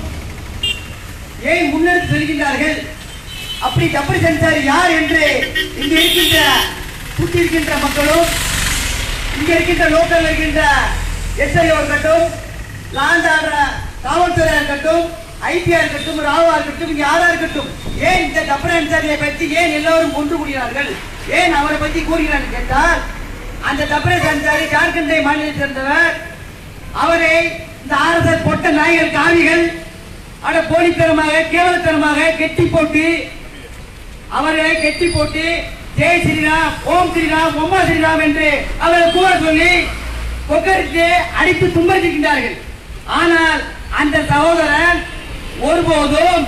ஏன் முன்னெடுத்து செல்கின்றார்கள் அப்படி தப்ரேஸ் அன்சாரி யார் என்று இங்கு இருக்கின்ற சுற்றி இருக்கின்ற மக்களும் இங்க இருக்கின்ற லோக்கல் இருக்கின்ற எஸ்ஐஓ இருக்கட்டும் லாண்ட் ஆடுற காவல்துறை இருக்கட்டும் ஐபிஆர் இருக்கட்டும் ராவா இருக்கட்டும் இங்க யாரா இருக்கட்டும் ஏன் இந்த தப்ரன்சாரியை பற்றி ஏன் எல்லோரும் கொண்டு கூடுகிறார்கள் ஏன் அவரை பற்றி கூறுகிறார்கள் கேட்டால் அந்த தப்ரேஸ் அன்சாரி ஜார்க்கண்டை மாநிலத்தை சேர்ந்தவர் அவரை இந்த ஆர்எஸ்எஸ் பொட்ட நாய்கள் காவிகள் அட போலித்தனமாக கேவலத்தனமாக கெட்டி போட்டு அவர்களை கெட்டி போட்டு ஜெய் ஸ்ரீராம் ஓம் ஸ்ரீராம் ஒம்மா ஸ்ரீராம் என்று அவரை கூற சொல்லி கொக்கரித்து அடித்து துன்பறிக்கின்றார்கள் ஆனால் அந்த சகோதரன் ஒருபோதும்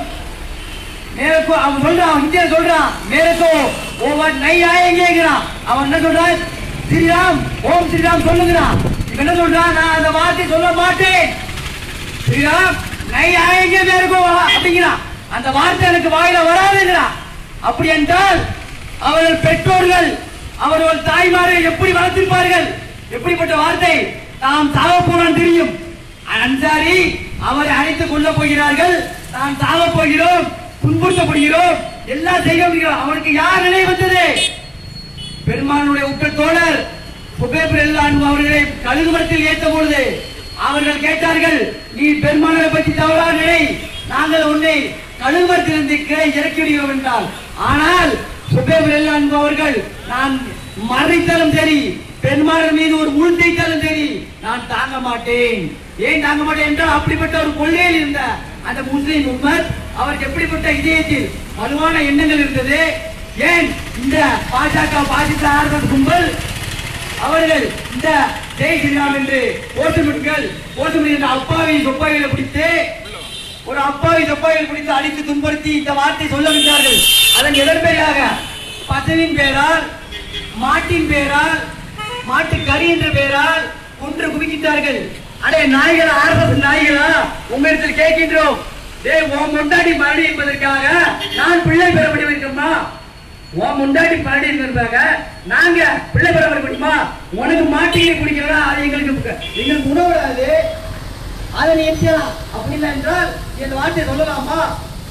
மேரக்கோ அவன் சொல்றான் அவன் இந்தியா சொல்றான் மேரக்கோ ஒவ்வொரு நை ஆயங்கிறான் அவன் என்ன சொல்றான் ஸ்ரீராம் ஓம் ஸ்ரீராம் சொல்லுகிறான் இவன் என்ன சொல்றான் நான் அந்த வார்த்தை சொல்ல மாட்டேன் ஸ்ரீராம் நை ஆயங்க மேரக்கோ அப்படிங்கிறான் அந்த வார்த்தை எனக்கு வாயில வராதுங்கிறான் அப்படி என்றால் அவர்கள் பெற்றோர்கள் அவர்கள் தாய்மார்கள் எப்படி வளர்த்திருப்பார்கள் எப்படிப்பட்ட வார்த்தை நாம் சாக போனான் தெரியும் அன்சாரி அவரை அழைத்துக் கொள்ள போகிறார்கள் நாம் சாக போகிறோம் துன்புறுத்தப்படுகிறோம் எல்லாம் செய்ய முடியும் அவனுக்கு யார் நிலை வந்தது பெருமானுடைய உற்ற தோழர் புகைப்பிரல் அவர்களை கழுகு மரத்தில் ஏற்ற பொழுது அவர்கள் கேட்டார்கள் நீ பெருமானை பற்றி தவறான நிலை நாங்கள் உன்னை கழுகு மரத்திலிருந்து கீழே இறக்கி விடுகிறோம் என்றால் ஆனால் சுபேபிரல் அவர்கள் நான் மறைத்தாலும் சரி பெருமாள் மீது ஒரு முள் தைத்தாலும் சரி நான் தாங்க மாட்டேன் ஏன் தாங்க மாட்டேன் என்றால் அப்படிப்பட்ட ஒரு கொள்கையில் இருந்த அந்த முஸ்லிம் உம்மத் அவருக்கு எப்படிப்பட்ட இதயத்தில் வலுவான எண்ணங்கள் இருந்தது ஏன் இந்த பாஜக பாஜக ஆர்எஸ் கும்பல் அவர்கள் இந்த ஜெய் ஸ்ரீராம் என்று ஓட்டுமிட்டுகள் ஓட்டுமிட்டு என்ற அப்பாவி சொப்பாவிகளை பிடித்து ஒரு அப்பாவி சொப்பாவிகளை பிடித்து அடித்து துன்புறுத்தி இந்த வார்த்தை சொல்ல வந்தார்கள் அதன் எதன்பேராக பதவியின் பேரால் மாட்டின் பேரால் மாட்டு கறி என்ற பெயரால் கொன்று குவிக்கின்றார்கள் அடே நாய்களா ஆர்எஸ் நாய்களா உங்களிடத்தில் கேட்கின்றோம் டேய் உன் முண்டாடி மறுபடி என்பதற்காக நான் பிள்ளை பெற முடியும் இருக்கோமா உன் முண்டாடி மறுபடி என்பதற்காக நாங்க பிள்ளை பெற முடியுமா உனக்கு மாட்டிகளை குடிக்கிறதா அது எங்களுக்கு எங்களுக்கு உணவுடாது அதை நீ எச்சலாம் அப்படி இல்லை என்றால் இந்த வார்த்தை சொல்லலாமா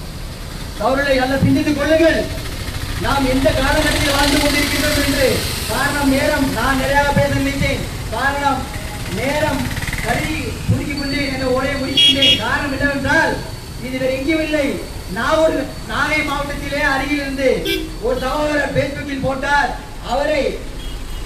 அவர்களை நல்ல சிந்தித்துக் கொள்ளுங்கள் நாம் எந்த காலகட்டத்தில் வாழ்ந்து கொண்டிருக்கின்றோம் என்று காரணம் நேரம் நான் நிறைய பேச நினைத்தேன் காரணம் நேரம் கருதி சுருக்கிக் கொண்டு என்ற உரையை முடிக்கின்றேன் காரணம் என்னவென்றால் இது வேறு எங்கேயும் இல்லை நான் ஒரு நாகை மாவட்டத்திலே அருகில் இருந்து ஒரு சகோதரர் பேஸ்புக்கில் போட்டார் அவரை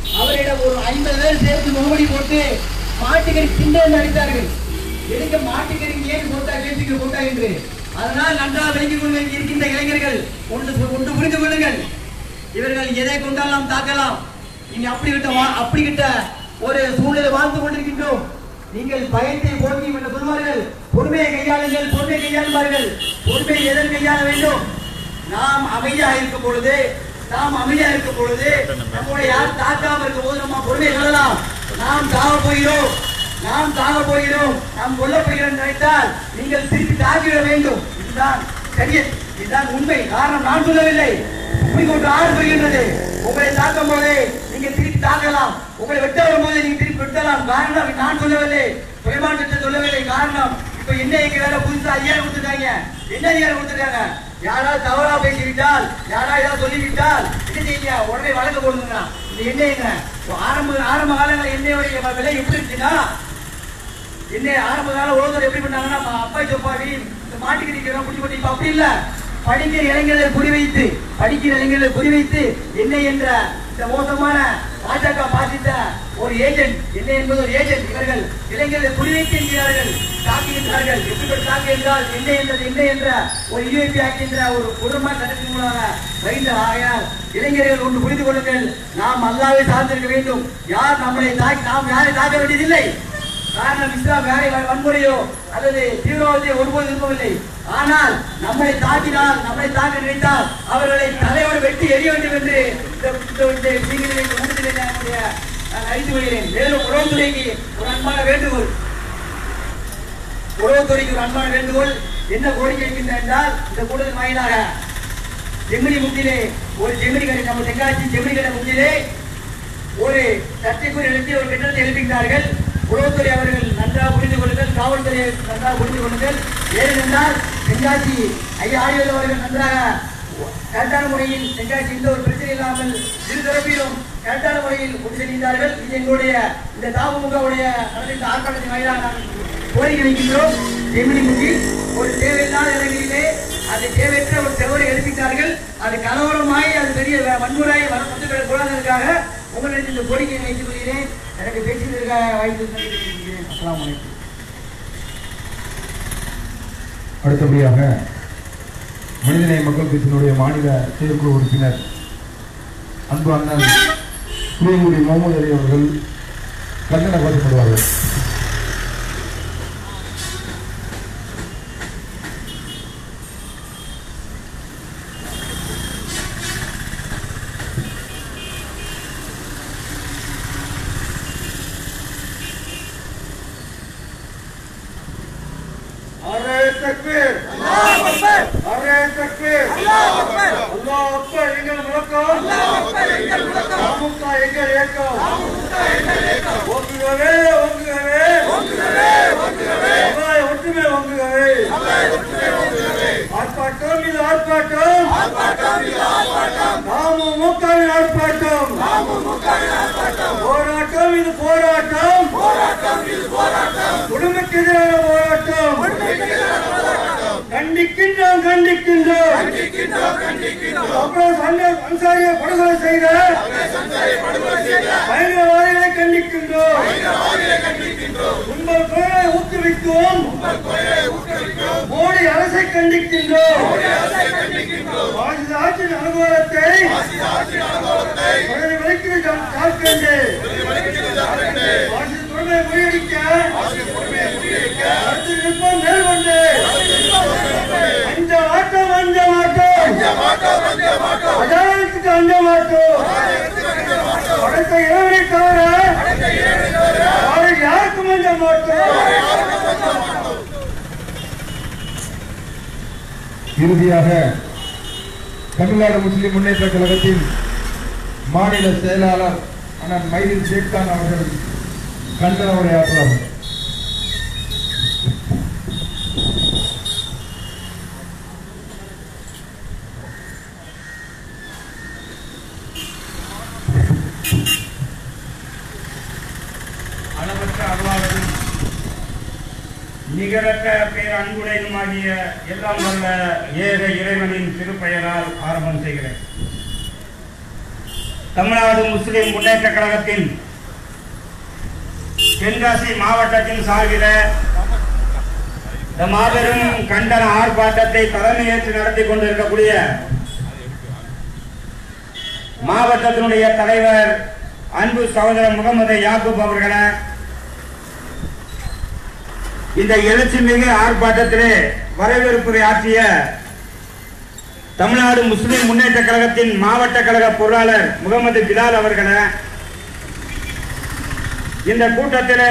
அவரிடம் ஒரு ஐம்பது பேர் சேர்த்து முகமடி போட்டு மாட்டுக்கறி கிண்டல் அடித்தார்கள் எதுக்கு மாட்டுக்கறி ஏன் போட்டா கேட்டுக்கு போட்டா என்று அதனால் நன்றாக விளங்கிக் கொள்ள வேண்டி இருக்கின்ற இளைஞர்கள் ஒன்று ஒன்று புரிந்து கொள்ளுங்கள் இவர்கள் எதை கொண்டாலும் தாக்கலாம் இனி அப்படிப்பட்ட வா- அப்படிப்பட்ட ஒரு சூழ்நிலை வாழ்ந்து கொண்டிருக்கின்றோம் நீங்கள் பயத்தை போக்கி என்று சொல்வார்கள் பொறுமையை கையாளுங்கள் பொறுமையை கையாளுவார்கள் பொறுமையை எதன் கையாள வேண்டும் நாம் அமைதியாக இருக்கும் பொழுது நாம் அமைதியாக இருக்கும் பொழுது நம்முடைய யார் தாக்காம இருக்கும் போது நம்ம பொறுமையை சொல்லலாம் நாம் தாக போகிறோம் நாம் தாக போகிறோம் நாம் கொல்ல போகிறோம் நினைத்தால் நீங்கள் திருப்பி தாக்கிவிட வேண்டும் இதுதான் சரியன் இதுதான் உண்மை காரணம் நான் சொல்லவில்லை உங்களுக்கு ஒரு ஆறு சொல்கின்றது உங்களை தாக்கும் போது நீங்க திருப்பி தாக்கலாம் உங்களை வெட்ட வரும்போது நீங்க திருப்பி வெட்டலாம் காரணம் நான் சொல்லவில்லை சுயமான திட்டம் சொல்லவில்லை காரணம் இப்ப என்ன இங்க வேற புதுசா அதிகாரம் கொடுத்துருக்காங்க என்ன அதிகாரம் கொடுத்துருக்காங்க யாராவது தவறா பேசிவிட்டால் யாராவது ஏதாவது சொல்லிவிட்டால் என்ன செய்யுங்க உடனே வழக்கு போடுங்க இந்த எண்ணெய்ங்க ஆரம்ப ஆரம்ப காலங்களில் எண்ணெயோடைய விலை எப்படி இருந்துச்சுன்னா என்ன ஆரம்ப கால உலகத்தில் எப்படி பண்ணாங்கன்னா ம- அப்பாய் சொப்பாடி இந்த மாட்டுக்கு நிற்கிறோம் குடி போட்டு இப்ப அப்படி இல்ல படிக்கிற இளைஞர்களை குறிவைத்து படிக்கிற இளைஞர்களை குறிவைத்து என்ன என்ற இந்த மோசமான பாஜக பாசித்த ஒரு ஏஜென்ட் என்ன என்பது ஒரு ஏஜென்ட் இவர்கள் இளைஞர்களை குறிவைத்து என்கிறார்கள் தாக்குகின்றார்கள் எப்படிப்பட்ட தாக்கு என்றால் என்ன என்றது என்ன என்ற ஒரு யூஏபி ஆக்கின்ற ஒரு கொடூரமான சட்டத்தின் மூலமாக வைந்த ஆகையால் இளைஞர்கள் ஒன்று புரிந்து கொள்ளுங்கள் நாம் அல்லாவை சார்ந்திருக்க வேண்டும் யார் நம்மளை தாக்கி நாம் யாரை தாக்க வேண்டியதில்லை காரணம் இஸ்லாம் வேலை வ- வன்முறையோ அல்லது தீவிரவாதத்தையோ ஒருபோது விரும்பவில்லை ஆனால் நம்மளை தாக்கினால் நம்மளை தாக்க நினைத்தால் அவர்களை தலையோடு வெட்டி எரிய வேண்டும் என்று இந்த இந்த- இந்த செய்திகளை இந்த கூட்டத்திலே நான் என்னுடைய, நான் அறிந்து வருகிறேன் மேலும் உறவுத்துறைக்கு ஒரு அன்பான வேண்டுகோள் உறவுத்துறைக்கு ஒரு அன்பான வேண்டுகோள் என்ன கோரிக்கை இருக்கின்ற என்றால் இந்த கூட்டத்தின் வாயிலாக ஜெமினி முக்கிலே ஒரு ஜெமினி கடை நம்ம தென்காசி ஜெமினி கடை முக்கிலே ஒரு சர்ச்சைக்குரிய இடத்தில் ஒரு கட்டணத்தை எழுப்புகிறார்கள் உளவுத்துறை அவர்கள் நன்றாக புரிந்து கொள்ளுங்கள் காவல்துறை நன்றாக புரிந்து கொள்ளுங்கள் ஏனென்றால் தென்காசி ஐயா ஆய்வாளர் அவர்கள் நன்றாக கரெக்டான முறையில் தென்காசி எந்த ஒரு பிரச்சனை இல்லாமல் இரு தரப்பிலும் கரெக்டான முறையில் கொண்டு செல்கின்றார்கள் இது எங்களுடைய இந்த தாமுகவுடைய நடந்த இந்த ஆர்ப்பாட்டத்தின் வாயிலாக நாங்கள் கோரிக்கை வைக்கின்றோம் ஜெமினி முகி ஒரு தேவையில்லாத இடங்களிலே அது தேவையற்ற ஒரு தவறை எழுப்பிட்டார்கள் அது கலவரமாய் அது பெரிய வ- வன்முறை வர சொத்துக்களை கூடாததற்காக உங்களிடம் இந்த கோரிக்கையை வைத்துக் கொள்கிறேன் எனக்கு பேசியதற்காக வாய்ப்பு நன்றி அஸ்லாம் வலைக்கம் அடுத்தபடியாக மனிதநேய மக்கள் கட்சியினுடைய மாநில செயற்குழு உறுப்பினர் அன்பு அண்ணன் புளியங்குடி முகமது அலி அவர்கள் கண்டன கோஷப்படுவார்கள் அரே தக்பீர் அரே தக்பீர் அல்லாஹ் அக்பர் அல்லாஹ் அக்பர் எங்கள் முழக்கம் அமுக எங்கள் இயக்கம் ஓங்குகவே ஓங்குகவே சமுதாய ஒற்றுமை ஓங்குகவே ஆர்ப்பாட்டம் இது ஆர்ப்பாட்டம் நாமுமுகவின் ஆர்ப்பாட்டம் போராட்டம் இது போராட்டம் குடும்பக்கு எதிரான போராட்டம் கண்டிக்கின்றோம் கண்டிக்கின்றோம் அப்புறம் சண்டை- அன்சாரியை படுகொலை செய்த பயங்கரவாதிகளை கண்டிக்கின்றோம் உங்கள் குரலை ஊக்குவிக்கும் மோடி அரசை கண்டிக்கின்றோம் பாசிச ஆட்சியின் அனுகூலத்தை மனதை வலிக்கிற ஜார்க்கண்டு பாசிச கொடுமையை முறியடிக்க அடுத்து நிற்போம் நேர்கொண்டு அஞ்ச மாட்டோம் அஞ்ச மாட்டோம் அஜானத்துக்கு அஞ்ச மாட்டோம் படைத்த இறைவனை தவிர யாரும் யாருக்கும் அஞ்ச மாட்டோம் இறுதியாக தமிழ்நாடு முஸ்லிம் முன்னேற்ற கழகத்தின் மாநில செயலாளர் அண்ணன் மைதீன் ஷேக்கான் அவர்கள் கண்டன உரையாற்றுவார்கள் அளவற்ற அருளாளரும் நிகரற்ற பேர் அன்புடையனுமாகிய எல்லாம் வல்ல ஏக இறைவனின் திருப்பெயரால் ஆரம்பம் செய்கிறேன் தமிழ்நாடு முஸ்லிம் முன்னேற்ற கழகத்தின் தென்காசி மாவட்டத்தின் சார்பில் இந்த மாபெரும் கண்டன ஆர்ப்பாட்டத்தை தலைமையேற்று நடத்தி கொண்டிருக்கக்கூடிய மாவட்டத்தினுடைய தலைவர் அன்பு சகோதரர் முகமது யாக்கூப் அவர்களை இந்த எழுச்சி மிகு ஆர்ப்பாட்டத்திலே வரவேற்புரை ஆற்றிய தமிழ்நாடு முஸ்லிம் முன்னேற்ற கழகத்தின் மாவட்ட கழக பொருளாளர் முகமது பிலால் அவர்களை இந்த கூட்டத்தில்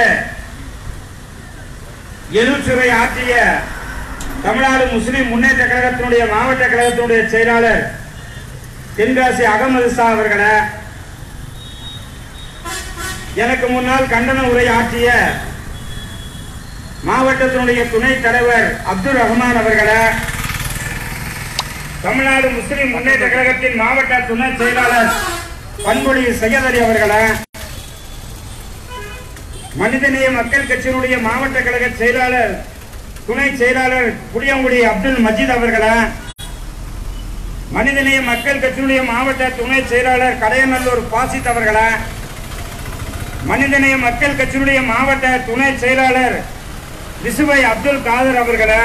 எழுச்சுரை ஆற்றிய தமிழ்நாடு முஸ்லிம் முன்னேற்ற கழகத்தினுடைய மாவட்ட கழகத்தினுடைய செயலாளர் தென்காசி அகமது ஷா அவர்களை எனக்கு முன்னால் கண்டன உரை ஆற்றிய மாவட்டத்தினுடைய துணைத் தலைவர் அப்துல் ரஹ்மான் அவர்களை தமிழ்நாடு முஸ்லிம் முன்னேற்ற கழகத்தின் மாவட்ட துணை செயலாளர் பண்பொழி சையத் அலி அவர்களை மனிதநேய மக்கள் கட்சியினுடைய மாவட்ட கழக செயலாளர் துணை செயலாளர் புளியங்குடி அப்துல் மஜீத் அவர்களை மனிதநேய மக்கள் கட்சியினுடைய மாவட்ட துணை செயலாளர் கடையநல்லூர் பாசித் அவர்களை மனிதநேய மக்கள் கட்சியினுடைய மாவட்ட துணை செயலாளர் விசுவை அப்துல் காதர் அவர்களை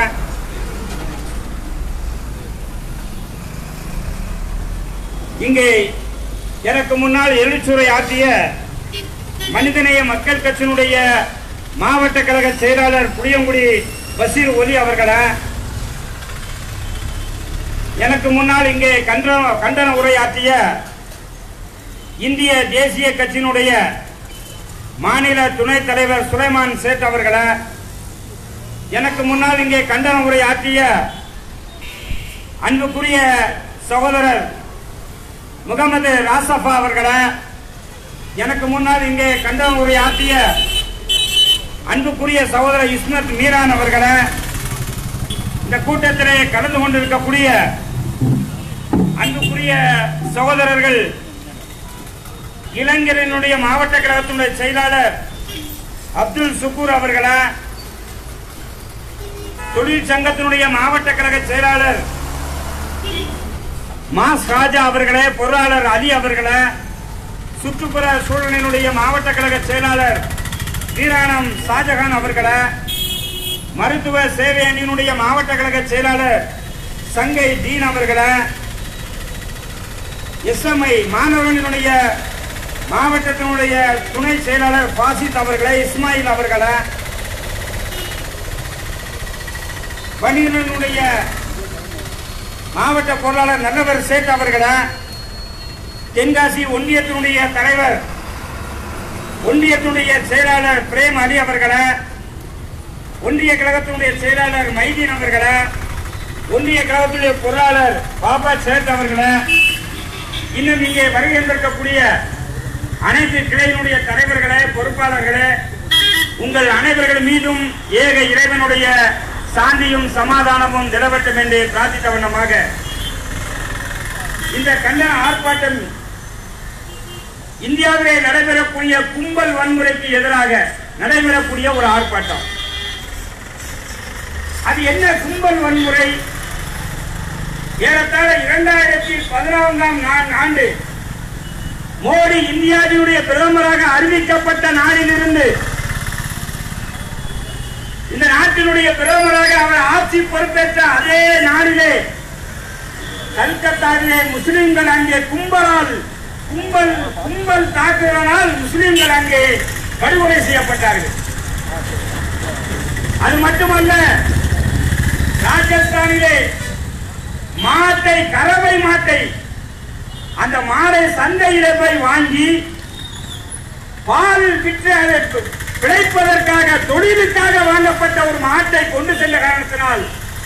இங்கே எனக்கு முன்னால் எழுச்சுரை ஆற்றிய மனிதநேய மக்கள் கட்சியினுடைய மாவட்ட கழக செயலாளர் புளியங்குடி பசீர் ஒலி அவர்களை எனக்கு முன்னால் இங்கே கண்டன கண்டன உரையாற்றிய இந்திய தேசிய கட்சியினுடைய மாநில துணைத் தலைவர் சுலைமான் சேட் அவர்களை எனக்கு முன்னால் இங்கே கண்டன உரை ஆற்றிய அன்புக்குரிய சகோதரர் முகமது ராசஃபா அவர்களை எனக்கு முன்னால் இங்கே கண்டன உரை ஆற்றிய அன்புக்குரிய சகோதரர் இஸ்மத் மீரான் அவர்களை இந்த கூட்டத்திலே கலந்து கொண்டிருக்கக்கூடிய அன்புக்குரிய சகோதரர்கள் இளைஞரினுடைய மாவட்ட கழகத்தினுடைய செயலாளர் அப்துல் சுக்கூர் அவர்களை தொழில் சங்கத்தினுடைய மாவட்ட கழக செயலாளர் மாஸ் ராஜா அவர்களே பொருளாளர் அலி அவர்களே சுற்றுப்புற சூழலினுடைய மாவட்ட கழக செயலாளர் ஸ்ரீராணம் ஷாஜகான் அவர்களே மருத்துவ சேவை அணியினுடைய மாவட்ட கழக செயலாளர் சங்கை தீன் அவர்களே எஸ்எம்ஐ மாணவர்களுடைய மாவட்டத்தினுடைய துணை செயலாளர் பாசித் அவர்களே இஸ்மாயில் அவர்களே வணிகர்களுடைய மாவட்ட பொருளாளர் நல்லவர் சேட் அவர்களை தென்காசி ஒன்றியத்தினுடைய தலைவர் ஒன்றியத்தினுடைய செயலாளர் பிரேம் அலி அவர்களை ஒன்றிய கழகத்தினுடைய செயலாளர் மைதீன் அவர்களை ஒன்றிய கழகத்தினுடைய பொருளாளர் பாபா சேட் அவர்களை இன்னும் இங்கே வருகின்றிருக்கக்கூடிய அனைத்து கிளையினுடைய தலைவர்களே பொறுப்பாளர்களே உங்கள் அனைவர்கள் மீதும் ஏக இறைவனுடைய சாந்தியும் சமாதானமும் நிலவட்டும் என்று பிரார்த்தித்த வண்ணமாக இந்த கண்டன ஆர்ப்பாட்டம் இந்தியாவிலே நடைபெறக்கூடிய கும்பல் வன்முறைக்கு எதிராக நடைபெறக்கூடிய ஒரு ஆர்ப்பாட்டம் அது என்ன கும்பல் வன்முறை ஏறத்தாழ இரண்டாயிரத்தி பதினான்காம் ஆண்டு மோடி இந்தியாவினுடைய பிரதமராக அறிவிக்கப்பட்ட நாளிலிருந்து இந்த நாட்டினுடைய பிரதமராக அவர் ஆட்சி பொறுப்பேற்ற அதே நாளிலே கல்கத்தாவிலே முஸ்லிம்கள் அங்கே கும்பலால் கும்பல் கும்பல் தாக்குதலால் முஸ்லிம்கள் அங்கே படுகொலை செய்யப்பட்டார்கள் அது மட்டுமல்ல ராஜஸ்தானிலே மாட்டை கறவை மாட்டை அந்த மாடை சந்தையிலே போய் வாங்கி பால் விற்று அதை பிழைப்பதற்காக தொழிலுக்காக வாங்கப்பட்ட ஒரு மாட்டை கொண்டு சென்ற காரணத்தினால்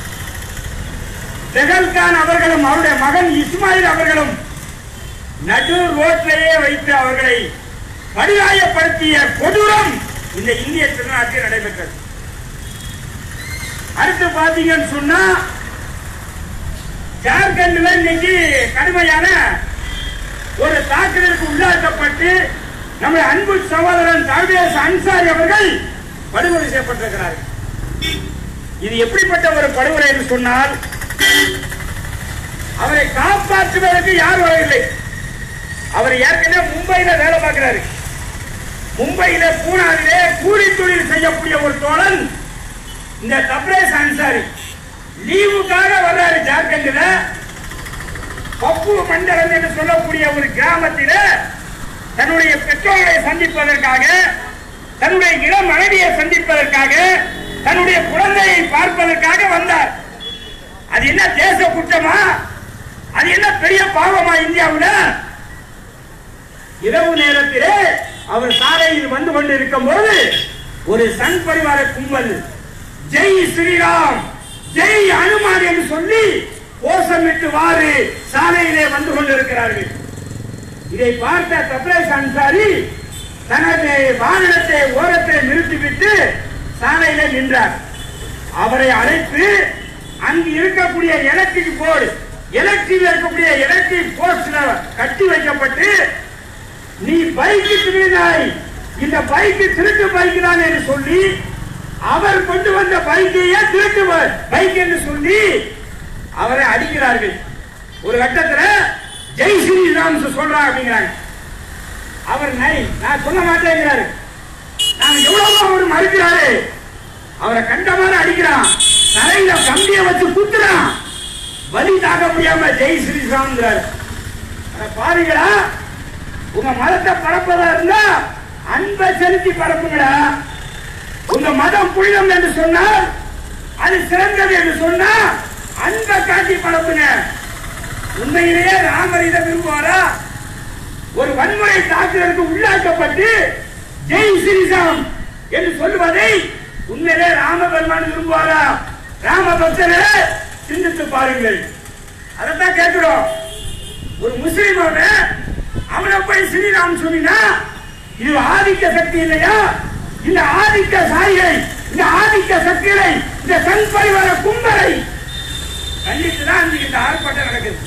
தெகல்கான் அவர்களும் அவருடைய மகன் இஸ்மாயில் அவர்களும் நடு ரோட்டிலேயே வைத்து அவர்களை படுகாயப்படுத்திய கொடூரம் இந்த இந்திய திருநாட்டில் நடைபெற்றது அடுத்து பாத்தீங்கன்னு சொன்னா ஜார்க்கண்ட்ல இன்னைக்கு கடுமையான ஒரு தாக்குதலுக்கு உள்ளாக்கப்பட்டு நம்முடைய அன்பு சகோதரன் தாவேஸ் அன்சாரி அவர்கள் படுகொலை செய்யப்பட்டிருக்கிறார்கள் இது எப்படிப்பட்ட ஒரு படுகொலை என்று சொன்னால் அவரை காப்பாற்றுவதற்கு யார் வரவில்லை அவர் ஏற்கனவே மும்பையில வேலை பார்க்கிறாரு மும்பையில பூனாவிலே கூலி தொழில் செய்யக்கூடிய ஒரு தோழன் இந்த தப்ரேஸ் அன்சாரி லீவுக்காக வர்றாரு ஜார்க்கண்ட்ல பப்பு மண்டலம் என்று சொல்லக்கூடிய ஒரு கிராமத்தில தன்னுடைய பெற்றோர்களை சந்திப்பதற்காக தன்னுடைய இளம் மனைவியை சந்திப்பதற்காக தன்னுடைய குழந்தையை பார்ப்பதற்காக வந்தார் அது என்ன தேச குற்றமா அது என்ன பெரிய பாவமா இந்தியாவுல இரவு நேரத்திலே அவர் சாலையில் வந்து கொண்டிருக்கும் போது ஒரு சன் பரிவார கும்பல் ஜெய் ஸ்ரீராம் ஜெய் அனுமான் என்று சொல்லி கோஷமிட்டு வாறு சாலையிலே வந்து கொண்டிருக்கிறார்கள் இதை பார்த்த தப்ரேஸ் அன்சாரி தனது வாகனத்தை ஓரத்தை நிறுத்திவிட்டு சாலையில நின்றார் அவரை அழைத்து அங்கு இருக்கக்கூடிய எலக்ட்ரிக் போர்டு எலக்ட்ரிக் இருக்கக்கூடிய எலக்ட்ரிக் போஸ்ட்ல கட்டி வைக்கப்பட்டு நீ பைக்கு திருடினாய் இந்த பைக்கு திருட்டு பைக் தான் என்று சொல்லி அவர் கொண்டு வந்த பைக்கையே திருட்டு பைக் என்று சொல்லி அவரை அடிக்கிறார்கள் ஒரு கட்டத்துல ஜெய் ஸ்ரீராம் சொல்றாங்க அப்படிங்கிறாங்க அவர் நை நான் சொல்ல மாட்டேங்கிறாரு நான் எவ்வளவு அவர் மறுக்கிறாரு அவரை கண்ட மாதிரி அடிக்கிறான் தலையில கம்பிய வச்சு குத்துறான் வலி தாக்க முடியாம ஜெய் ஸ்ரீராம்ங்கிறாரு அட பாருங்களா உங்க மதத்தை பரப்பதா இருந்தா அன்பை செலுத்தி பரப்புங்கடா உங்க மதம் புனிதம் என்று சொன்னால் அது சிறந்தது என்று சொன்னா அன்பை காட்டி பரப்புங்க உண்மையிலேயே ராமர் இதை விரும்புவாரா ஒரு வன்முறை தாக்குதலுக்கு உள்ளாக்கப்பட்டு ஜெய் ஸ்ரீராம் என்று சொல்லுவதை உண்மையிலே ராமபெருமான் விரும்புவாரா ராம பக்தரே சிந்தித்து பாருங்கள் அதைத்தான் கேட்கிறோம் ஒரு முஸ்லிமோட அவனை போய் ஸ்ரீராம் சொன்னா இது ஆதிக்க சக்தி இல்லையா இந்த ஆதிக்க சாய்களை இந்த ஆதிக்க சக்திகளை இந்த சன் பரிவார கும்பலை கண்டித்து தான் இன்னைக்கு இந்த ஆர்ப்பாட்டம் நடக்குது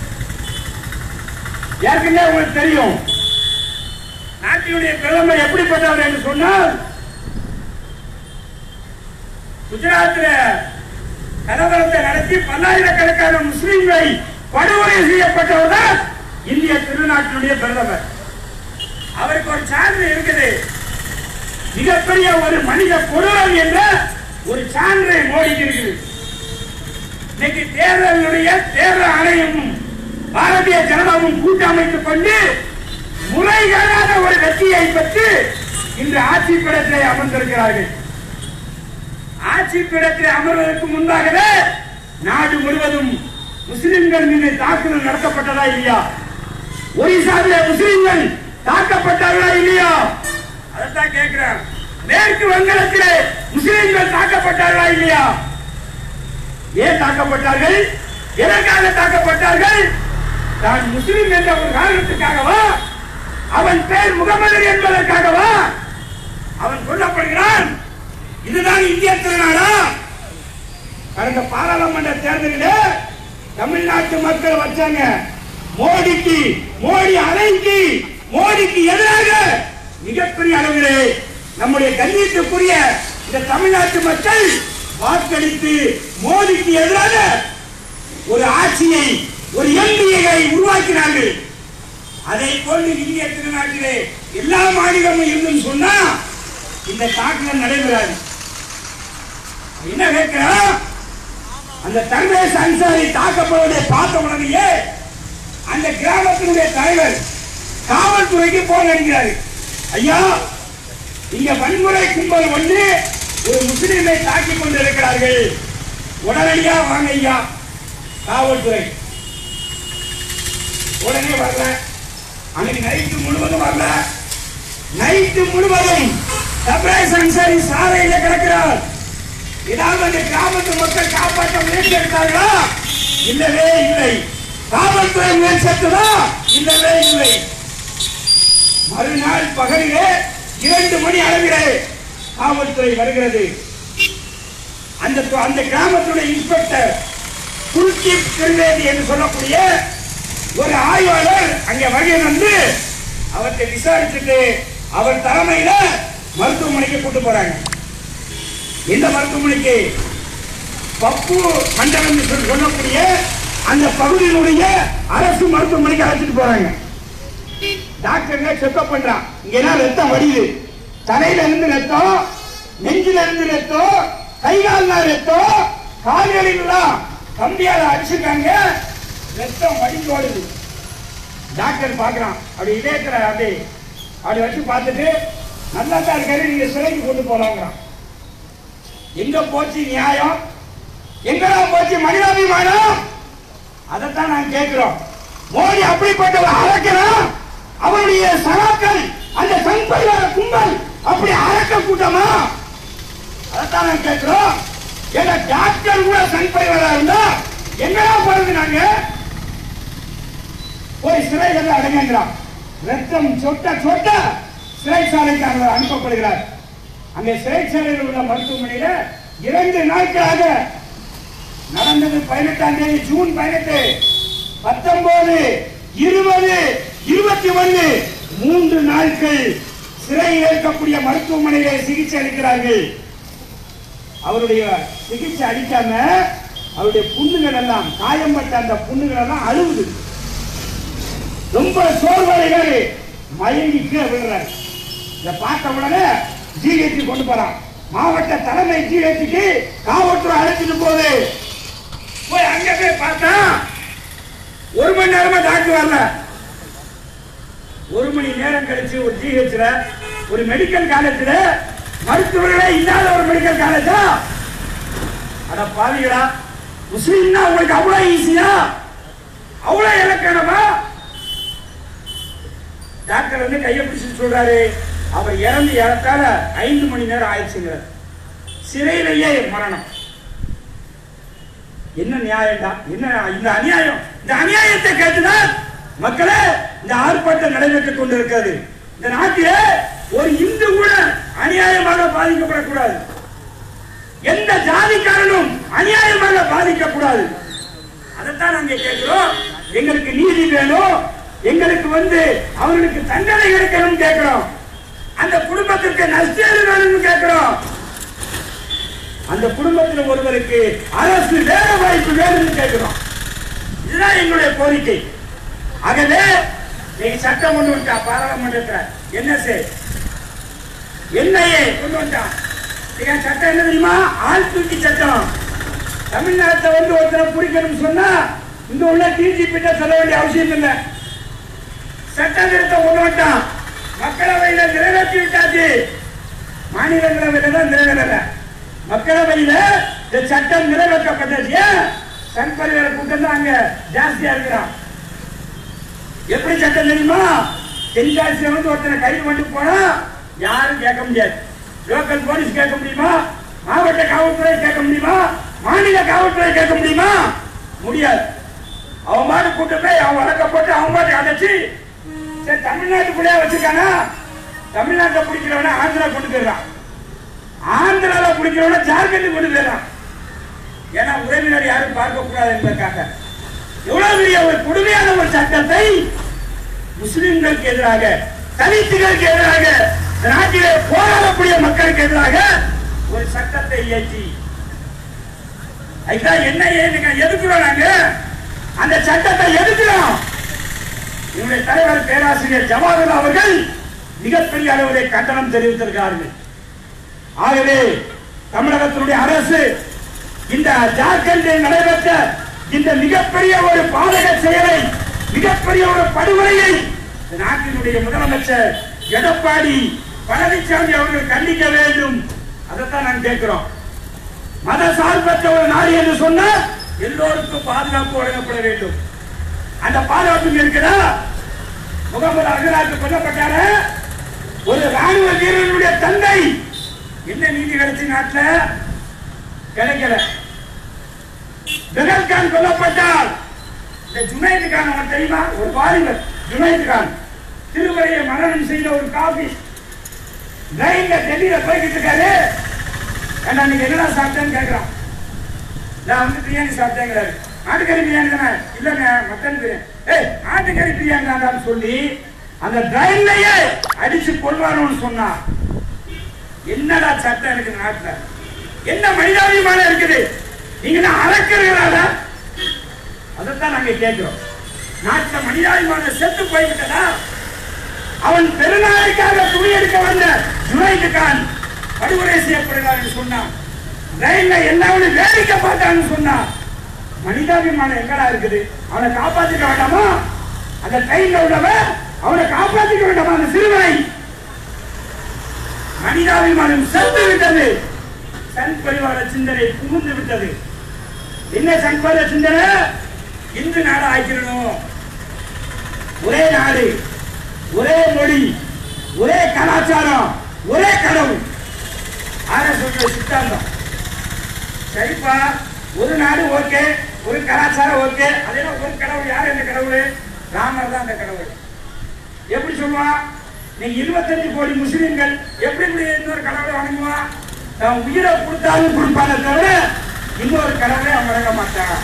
ஏற்கனவே உங்களுக்கு தெரியும் நாட்டினுடைய பிரதமர் எப்படிப்பட்டவர் என்று சொன்னால் குஜராத்தில் கலவரத்தை நடத்தி பல்லாயிரக்கணக்கான முஸ்லிம்களை படுகொலை செய்யப்பட்டவர் தான் இந்திய திருநாட்டினுடைய பிரதமர் அவருக்கு ஒரு சான்று இருக்குது மிகப்பெரிய ஒரு மனித பொருள் என்ற ஒரு சான்று மோடிக்கு இருக்குது இன்னைக்கு தேர்தலுடைய தேர்தல் ஆணையமும் பாரதிய ஜனதாவும் கூட்டமைத்துக் கொண்டு முறைகேடான ஒரு வெற்றியை பெற்று இன்று ஆட்சி பீடத்தில் அமர்ந்திருக்கிறார்கள் ஆட்சி பீடத்தில் அமர்வதற்கு முன்பாகவே நாடு முழுவதும் முஸ்லிம்கள் மீது தாக்குதல் நடத்தப்பட்டதா இல்லையா ஒரிசாவிலே முஸ்லிம்கள் தாக்கப்பட்டார்களா இல்லையா அதைத்தான் கேட்கிறேன் மேற்கு வங்கத்திலே முஸ்லிம்கள் தாக்கப்பட்டார்களா இல்லையா ஏன் தாக்கப்பட்டார்கள் எதற்காக தாக்கப்பட்டார்கள் தான் முஸ்லிம் என்ற ஒரு காரணத்துக்காகவா அவன் பேர் முகமது என்பதற்காகவா அவன் கொல்லப்படுகிறான் இதுதான் இந்திய திருநாடா கடந்த பாராளுமன்ற தேர்தலில் தமிழ்நாட்டு மக்கள் வச்சாங்க மோடிக்கு மோடி அலைக்கு மோடிக்கு எதிராக மிகப்பெரிய அளவிலே நம்முடைய கண்ணியத்துக்குரிய இந்த தமிழ்நாட்டு மக்கள் வாக்களித்து மோடிக்கு எதிராக ஒரு ஆட்சியை ஒரு எம்பியை உருவாக்கினார்கள் அதை போன்று இந்திய திருநாட்டிலே எல்லா மாநிலமும் இருந்தும் சொன்னா இந்த தாக்குதல் நடைபெறாது என்ன கேட்கிறோம் அந்த தர்மேஷ் அன்சாரி தாக்கப்படுவதை பார்த்த உடனேயே அந்த கிராமத்தினுடைய தலைவர் காவல்துறைக்கு போன் அடிக்கிறார் ஐயா இங்க வன்முறை கும்பல் வந்து ஒரு முஸ்லிமை தாக்கிக் கொண்டிருக்கிறார்கள் உடனடியா வாங்க ஐயா காவல்துறை உடனே வரல அன்னைக்கு நைட்டு முழுவதும் வரல நைட்டு முழுவதும் தப்ரேஸ் அன்சாரி சாலையில கிடக்கிறார் ஏதாவது அந்த கிராமத்து மக்கள் காப்பாற்ற முயற்சி எடுத்தார்களா இல்லவே இல்லை காவல்துறை முயற்சித்ததா இல்லவே இல்லை மறுநாள் பகலிலே இரண்டு மணி அளவிலே காவல்துறை வருகிறது அந்த அந்த கிராமத்துடைய இன்ஸ்பெக்டர் குல்தீப் திரிவேதி என்று சொல்லக்கூடிய ஒரு ஆய்வாளர் அங்கே வருகை வந்து அவர்கிட்ட விசாரிச்சுட்டு அவர் தலைமையில மருத்துவமனைக்கு கூட்டு போறாங்க எந்த மருத்துவமனைக்கு பப்பு மண்டலம் என்று சொல்லி சொல்லக்கூடிய அந்த பகுதியினுடைய அரசு மருத்துவமனைக்கு அழைச்சிட்டு போறாங்க டாக்டருங்க செக்அப் பண்றான் இங்க என்ன ரத்தம் வடியுது தலையில இருந்து ரத்தம் நெஞ்சில இருந்து ரத்தம் கை கால்ல ரத்தம் கால்களிலாம் கம்பியால அடிச்சிருக்காங்க ரத்தம் வடிஞ்சு ஓடுது டாக்டர் பார்க்கறான் அப்படி இதயத்துல அப்படி அப்படி வச்சு பார்த்துட்டு நல்லா தான் இருக்காரு நீங்க சிறைக்கு கொண்டு போலாங்கிறான் எங்க போச்சு நியாயம் எங்கடா போச்சு மனிதாபிமானம் அதைத்தான் நான் கேட்கிறோம் மோடி அப்படிப்பட்டவர் அழைக்கிறான் அவருடைய சகாக்கள் அந்த சங் பரிவார கும்பல் அப்படி அழைக்க கூட்டமா அதைத்தான் நான் கேட்கிறோம் ஏன்னா டாக்டர் கூட சங் பரிவாரா இருந்தா எங்கடா போறது நாங்க போய் சிறைகள் அடங்குகிறான் ரத்தம் சொட்ட சொட்ட சிறைச்சாலைக்கு அவர் அனுப்பப்படுகிறார் அங்கே சிறைச்சாலையில் உள்ள மருத்துவமனையில இரண்டு நாட்களாக நடந்தது பதினெட்டாம் தேதி ஜூன் பதினெட்டு பத்தொன்பது இருபது இருபத்தி ஒன்று மூன்று நாட்கள் சிறையில் இருக்கக்கூடிய மருத்துவமனையிலே சிகிச்சை அளிக்கிறார்கள் அவருடைய சிகிச்சை அளிக்காம அவருடைய புண்ணுகள் எல்லாம் காயம்பட்ட அந்த புண்ணுகள் எல்லாம் அழுகுது ரொம்ப சோர்வடைகள் மயங்கி கீழே விழுறாரு இதை பார்த்த உடனே ஜிஹெச் கொண்டு போறான் மாவட்ட தலைமை ஜிஹெச்சுக்கு காவல்துறை அழைச்சிட்டு போகுது போய் அங்க போய் பார்த்தா ஒரு மணி நேரமா டாக்டர் வரல ஒரு மணி நேரம் கழிச்சு ஒரு ஜிஹெச்ல ஒரு மெடிக்கல் காலேஜ்ல மருத்துவர்களே இல்லாத ஒரு மெடிக்கல் காலேஜா அட பாவிகளா முஸ்லீம்னா உங்களுக்கு அவ்வளவு ஈஸியா அவ்வளவு இலக்கணமா டாக்டர் வந்து கையை பிடிச்சு சொல்றாரு அவர் இறந்து இறத்தால ஐந்து மணி நேரம் ஆயிடுச்சுங்க சிறையிலேயே மரணம் என்ன நியாயம்டா என்ன இந்த அநியாயம் இந்த அநியாயத்தை கேட்டுதான் மக்களே இந்த ஆர்ப்பாட்டம் நடைபெற்றுக் கொண்டிருக்கிறது இந்த நாட்டிலே ஒரு இந்து கூட அநியாயமாக பாதிக்கப்படக்கூடாது எந்த ஜாதிக்காரனும் அநியாயமாக பாதிக்கக்கூடாது அதைத்தான் நாங்க கேட்கிறோம் எங்களுக்கு நீதி வேணும் எங்களுக்கு வந்து அவர்களுக்கு தண்டனை கிடைக்கணும் கேட்கிறோம் அந்த குடும்பத்திற்கு நஷ்டீடு வேணும்னு கேட்கிறோம் அந்த குடும்பத்தில் ஒருவருக்கு அரசு வேலை வாய்ப்பு வேணும்னு கேட்கிறோம் இதுதான் எங்களுடைய கோரிக்கை ஆகவே நீங்க சட்டம் கொண்டு வந்தா பாராளுமன்றத்தில் என்ன செய் என்னையே கொண்டு வந்தான் நீங்க சட்டம் என்ன தெரியுமா ஆள் தூக்கி சட்டம் தமிழ்நாட்டை வந்து ஒருத்தரை பிடிக்கணும்னு சொன்னா இங்க உள்ள டிஜிபி சொல்ல வேண்டிய அவசியம் இல்லை சட்ட திருத்தம் கொண்டு வந்தான் மக்களவையில நிறைவேற்றி விட்டாச்சு மாநிலங்களவையில தான் நிறைவேறல மக்களவையில இந்த சட்டம் நிறைவேற்றப்பட்டது ஏன் சன் பரிவார கூட்டம் தான் அங்க ஜாஸ்தியா இருக்கிறான் எப்படி சட்டம் தெரியுமா தென்காசியில வந்து ஒருத்தனை கைது பண்ணி போனா யாரும் கேட்க முடியாது லோக்கல் போலீஸ் கேட்க முடியுமா மாவட்ட காவல்துறை கேட்க முடியுமா மாநில காவல்துறை கேட்க முடியுமா முடியாது அவன் பாட்டு கூட்டு போய் அவன் வழக்கப்பட்டு அவன் பாட்டு அடைச்சு சரி தமிழ்நாட்டுக்குள்ளே வச்சிருக்கானா தமிழ்நாட்டை பிடிக்கிறவன ஆந்திரா கொண்டு போயிடறான் ஆந்திரால பிடிக்கிறவன ஜார்க்கண்ட் கொண்டு போயிடறான் ஏன்னா உறவினர் யாரும் பார்க்க கூடாது என்பதற்காக எவ்வளவு பெரிய ஒரு கொடுமையான ஒரு சட்டத்தை முஸ்லிம்களுக்கு எதிராக தலித்துகளுக்கு எதிராக இந்த நாட்டிலே போராடக்கூடிய மக்களுக்கு எதிராக ஒரு சட்டத்தை இயற்றி அதுதான் என்ன ஏன்னு எதுக்குறோம் நாங்க அந்த சட்டத்தை எதுக்குறோம் என்னுடைய தலைவர் பேராசிரியர் ஜவாஹர்லால் அவர்கள் மிகப்பெரிய அளவிலே கண்டனம் தெரிவித்திருக்கிறார்கள் ஆகவே தமிழகத்தினுடைய அரசு இந்த ஜார்க்கண்டில் நடைபெற்ற இந்த மிகப்பெரிய ஒரு பாதக செயலை மிகப்பெரிய ஒரு படுகொலையை இந்த நாட்டினுடைய முதலமைச்சர் எடப்பாடி பழனிசாமி அவர்கள் கண்டிக்க வேண்டும் அதைத்தான் நான் கேட்கிறோம் மத சார்பற்ற ஒரு நாடு என்று சொன்னால் எல்லோருக்கும் பாதுகாப்பு வழங்கப்பட வேண்டும் அந்த பாதுகாப்பு இங்க இருக்குதா முகமது அகராஜ் கொல்லப்பட்டார ஒரு ராணுவ வீரனுடைய தந்தை என்ன நீதி கிடைச்சு நாட்டுல கிடைக்கல பெகல் கான் கொல்லப்பட்டால் இந்த ஜுனைத் கான் அவன் தெரியுமா ஒரு வாலிபர் ஜுனைத் கான் திருவரையை மரணம் செய்த ஒரு காபி ட்ரெயின்ல டெல்லியில போய்கிட்டு இருக்காரு ஏண்டா நீங்க என்னடா சாப்பிட்டேன்னு கேட்கிறான் நான் வந்து பிரியாணி சாப்பிட்டேங்கிறாரு ஆட்டுக்கறி பிரியாணி தானே இல்லைங்க மட்டன் பிரியாணி ஏய் ஆட்டுக்கறி பிரியாணி தான்டான்னு சொல்லி அந்த ட்ரெயின்லயே அடிச்சு கொள்வானு சொன்னா என்னடா சட்டம் இருக்கு நாட்டுல என்ன மனிதாபிமானம் இருக்குது நீங்க என்ன அறக்கிறீங்களா அதைத்தான் நாங்க கேட்கிறோம் நாட்டுல மனிதாபிமானம் செத்து போய்விட்டதா அவன் பெருநாளைக்காக துணி எடுக்க வந்த ஜுனைது கான் படுகொலை செய்யப்படுகிறார் என்று சொன்னான் ரயில்ல எல்லாரும் வேடிக்கை பார்த்தான்னு சொன்னான் மனிதாபிமானம் எங்கடா இருக்குது அவனை காப்பாத்திக்க வேண்டாமா அந்த ட்ரெயின்ல உள்ளவன் அவனை காப்பாத்திக்க வேண்டாமா அந்த சிறுவனை மனிதாபிமானம் சென்று விட்டது சன் பரிவார சிந்தனை புகுந்து விட்டது என்ன சன் பரிவார சிந்தனை இந்து நாடு ஆக்கிடணும் ஒரே நாடு ஒரே மொழி ஒரே கலாச்சாரம் ஒரே கடவுள் ஆர சொல்ற சித்தாந்தம் சரிப்பா ஒரு நாடு ஓகே ஒரு கலாச்சாரம் ஓகே அதெல்லாம் ஒரு கடவுள் யார் இந்த கடவுள் ராமர் தான் அந்த கடவுள் எப்படி சொல்லுவான் நீங்க இருபத்தஞ்சு கோடி முஸ்லிம்கள் எப்படி இப்படி இன்னொரு கடவுளை வணங்குவான் தான் உயிரை கொடுத்தாலும் கொடுப்பானே தவிர இன்னொரு கடவுளை அவன் வணங்க மாட்டான்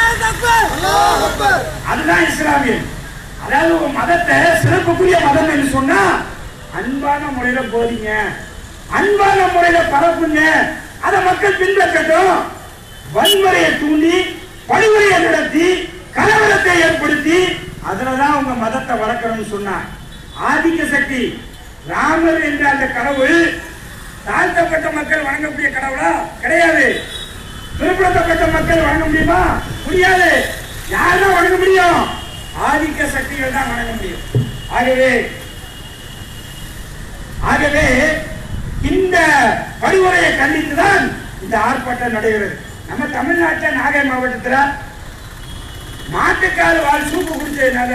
அதுதான் இஸ்லாமியன் அதாவது ஒரு மதத்தை சிறப்புக்குரிய மதம் என்று சொன்னா அன்பான முறையில போதிங்க அன்பான முறையில பரப்புங்க அதை மக்கள் பின்பற்றட்டும் வன்முறையை தூண்டி படுகொலையை நடத்தி கலவரத்தை ஏற்படுத்தி அதுலதான் உங்க மதத்தை வளர்க்கணும்னு சொன்னார் ஆதிக்க சக்தி ராமர் என்ற அந்த கடவுள் தாழ்த்தப்பட்ட மக்கள் வணங்கக்கூடிய கடவுளா கிடையாது பிற்படுத்தப்பட்ட மக்கள் வணங்க முடியுமா முடியாது யாரும் வணங்க முடியும் ஆதிக்க சக்திகள் தான் வணங்க முடியும் ஆகவே ஆகவே இந்த படுகொலையை கண்டித்து தான் இந்த ஆர்ப்பாட்டம் நடைபெறுது நம்ம தமிழ்நாட்டில் நாகை மாவட்டத்தில் மாட்டுக்கால் வாழ் சூப்பு குடிச்சதுனால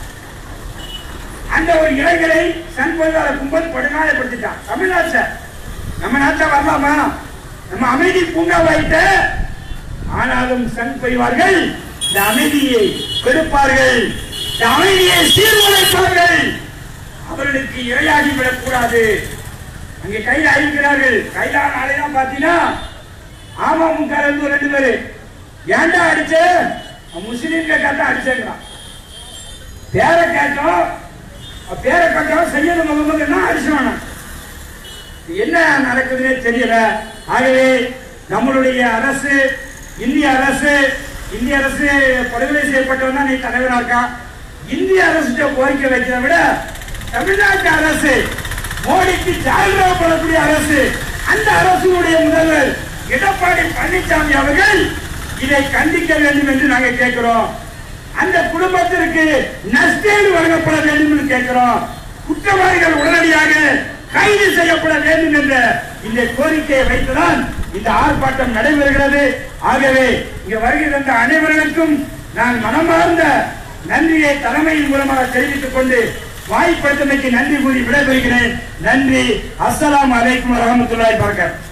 அந்த ஒரு இளைஞரை சன் பொருளாதார கும்பல் படுகாயப்படுத்திட்டான் தமிழ்நாட்டில் நம்ம நாட்டில் வரலாமா நம்ம அமைதி பூங்காவாயிட்ட ஆனாலும் சன் பெய்வார்கள் இந்த அமைதியை கெடுப்பார்கள் இந்த அமைதியை சீர்குலைப்பார்கள் அவர்களுக்கு இரையாகி விடக்கூடாது அங்கே கையில் அழிக்கிறார்கள் கையில நாளைதான் பாத்தீங்கன்னா அமமுக இருந்து ரெண்டு பேரு ஏன்டா அடிச்ச முஸ்லீம் கேட்டா அடிச்சேங்கிறான் பேரை கேட்டோம் பேரை கேட்டோம் செய்யணும் முகமது என்ன அடிச்சுவானா என்ன நடக்குதுன்னே தெரியல ஆகவே நம்மளுடைய அரசு இந்திய அரசு இந்திய அரசு படுகொலை செய்யப்பட்டவன் தான் நீ தலைவரா இருக்கான் இந்திய அரசு கோரிக்கை வைக்கிறத விட தமிழ்நாட்டு அரசு மோடிக்கு ஜாகிரப்படக்கூடிய அரசு அந்த அரசுடைய முதல்வர் எடப்பாடி பழனிசாமி அவர்கள் இதை கண்டிக்க வேண்டும் என்று நாங்கள் கேட்கிறோம் அந்த குடும்பத்திற்கு நஷ்டேடு வழங்கப்பட வேண்டும் என்று கேட்கிறோம் குற்றவாளிகள் உடனடியாக கைது செய்யப்பட வேண்டும் என்ற இந்த கோரிக்கையை வைத்துதான் இந்த ஆர்ப்பாட்டம் நடைபெறுகிறது ஆகவே இங்க வருகை தந்த அனைவர்களுக்கும் நான் மனமார்ந்த நன்றியை தலைமையின் மூலமாக தெரிவித்துக் கொண்டு வாய்ப்படுத்தமைக்கு நன்றி கூறி விடைபெறுகிறேன் நன்றி அஸ்ஸலாமு அலைக்கும் வரஹமத்துல்லாஹி வபரகாத்துஹு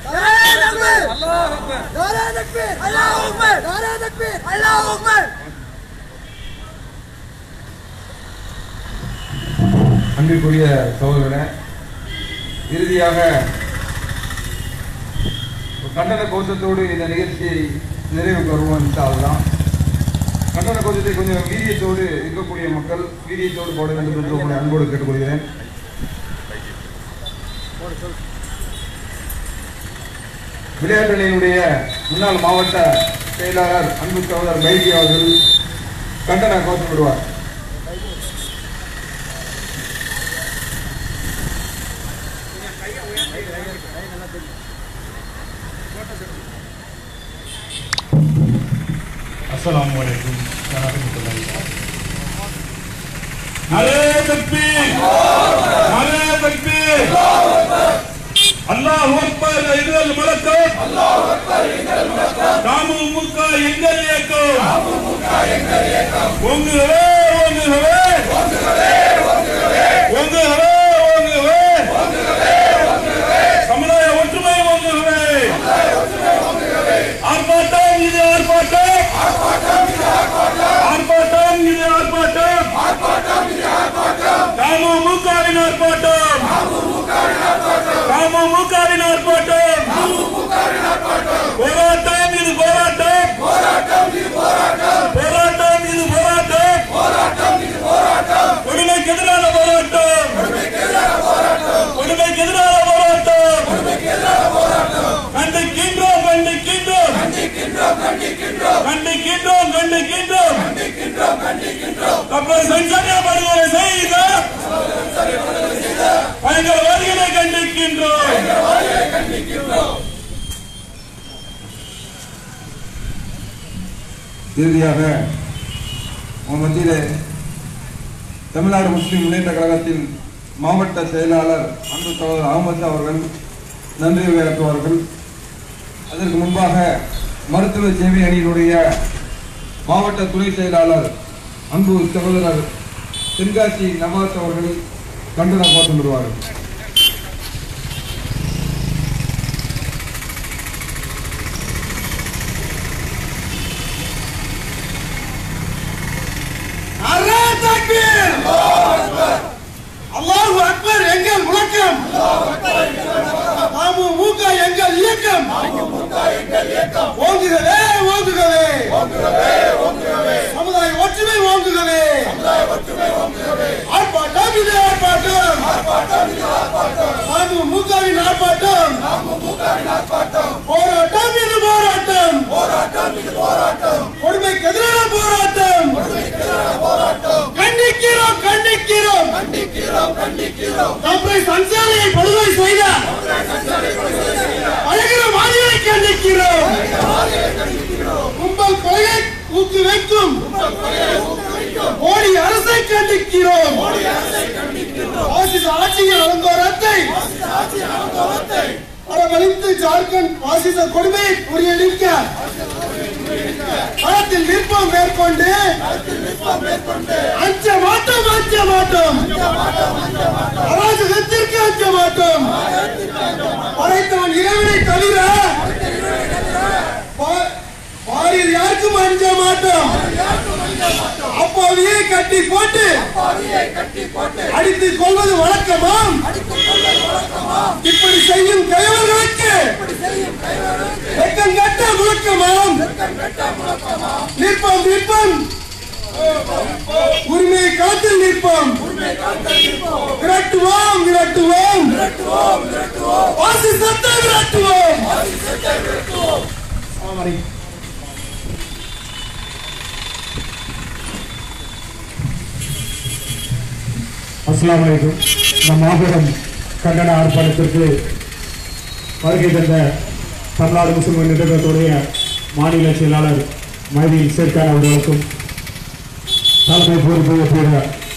அன்பிற்குரிய சகோதரனே இறுதியாக ஒரு கண்டன கோஷத்தோடு இந்த நிகழ்ச்சியை நிறைவுக்கு வருவோம் இன்ஷால்லாம் கண்டன கோஷத்தை கொஞ்சம் வீரியத்தோடு இருக்கக்கூடிய மக்கள் வீரியத்தோடு போட வேண்டும் என்று உங்களை அன்போடு கேட்டுக்கொள்கிறேன் விளையாட்டணியினுடைய முன்னாள் மாவட்ட செயலாளர் அன்பு சகோதரர் பைஜி அவர்கள் கண்டன கோஷம் விடுவார் அஸ்ஸலாமு அலைக்கும் வரஹ்மத்துல்லாஹி நலே தக்பீர் நலே தக்பீர் அல்லாஹ் அக்பர் இதல் மலக்கம் அல்லாஹ் அக்பர் இதல் மலக்கம் தாமு முக்கா எங்கள் இயக்கம் தாமு முக்கா எங்கள் இயக்கம் ஒங்குகவே ஒங்குகவே ஒங்குகவே ஒங்குகவே ஒங்குகவே ஒங்குகவே ஒங்குகவே சமுதாய ஒற்றுமை ஒங்குகவே ஆர்ப்பாட்டம் இது ஆர்ப்பாட்டம் ஆர்ப்பாட்டம் இது ஆர்ப்பாட்டம் தமுமுகவின் ஆர்ப்பாட்டம் தமுமுகவின் ஆர்ப்பாட்டம் போராட்டம் இது போராட்டம் போராட்டம் இது போராட்டம் கொடுமைக்கு எதிரான போராட்டம் கொடுமைக்கு எதிரான போராட்டம் கண்டிக்கின்றோம் கண்டிக்கின்றோம் கண்டிக்கின்றோம் கண்டிக்கின்றோம் டாக்டர் சஞ்சனா படுகொலை செய்த இறுதியாக உங்கள் மத்தியிலே தமிழ்நாடு முஸ்லிம் முன்னேற்ற கழகத்தின் மாவட்ட செயலாளர் அன்பு சகோதரர் அகமது அவர்கள் நன்றி உரையாற்றுவார்கள் அதற்கு முன்பாக மருத்துவ சேவை அணியினுடைய மாவட்ட துணை செயலாளர் அன்பு சகோதரர் தென்காசி நவாஸ் அவர்கள் கண்டன கோஷம் விடுவார்கள் அரே தக்பீர் அல்லாஹு அக்பர் எங்கள் முழக்கம் அமமுக எங்கள் இயக்கம் ஓங்குகவே ஓங்குகவே சமுதாய ஒற்றுமை ஓங்குகவே ஆர்ப்பாட்டம் இது ஆர்ப்பாட்டம் அமமுகவின் ஆர்ப்பாட்டம் போராட்டம் இது போராட்டம் கொடுமைக்கு எதிரான போராட்டம் கண்டிக்கிறோம் கண்டிக்கிறோம் கண்டிக்கிறோம் கண்டிக்கிறோம் தப்பை சஞ்சாலையை படுகொலை செய்த அழகிற மாதிரியை கண்டிக்கிறோம் கும்பல் கொலையை ஊக்கி வைக்கும் மோடி அரசை கண்டிக்கிறோம் பாசிச ஆட்சியின் அலங்கோரத்தை அரவணைத்து ஜார்க்கண்ட் பாசிச கொடுமையை முறியடிக்க களத்தில் நிற்போம் மேற்கொண்டு அஞ்ச மாட்டோம் அஞ்ச மாட்டோம் அராஜகத்திற்கு அஞ்ச மாட்டோம் படைத்தவன் இறைவனை தவிர பா- பாரில் யாருக்கும் அஞ்ச மாட்டோம் அப்பாவியே கட்டி போட்டு அடித்துக் கொள்வது வழக்கமாம் இப்படி செய்யும் கைவர்களுக்கு வெக்கம் கட்ட முழக்கமாம் நிற்போம் நிற்போம் உரிமையை காத்தில் நிற்போம் விரட்டுவோம் விரட்டுவோம் பாசிசத்தை விரட்டுவோம் ஆமாடி. அஸ்ஸலாமு அலைக்கும் நம் மாபெரும் கண்டன ஆர்ப்பாட்டத்திற்கு வருகை தந்த தமிழ்நாடு முஸ்லிம் நிறுவனத்துடைய மாநில செயலாளர் மைதி சேர்க்கான் அவர்களுக்கும் தலைமை பொறுப்பு ஏற்ற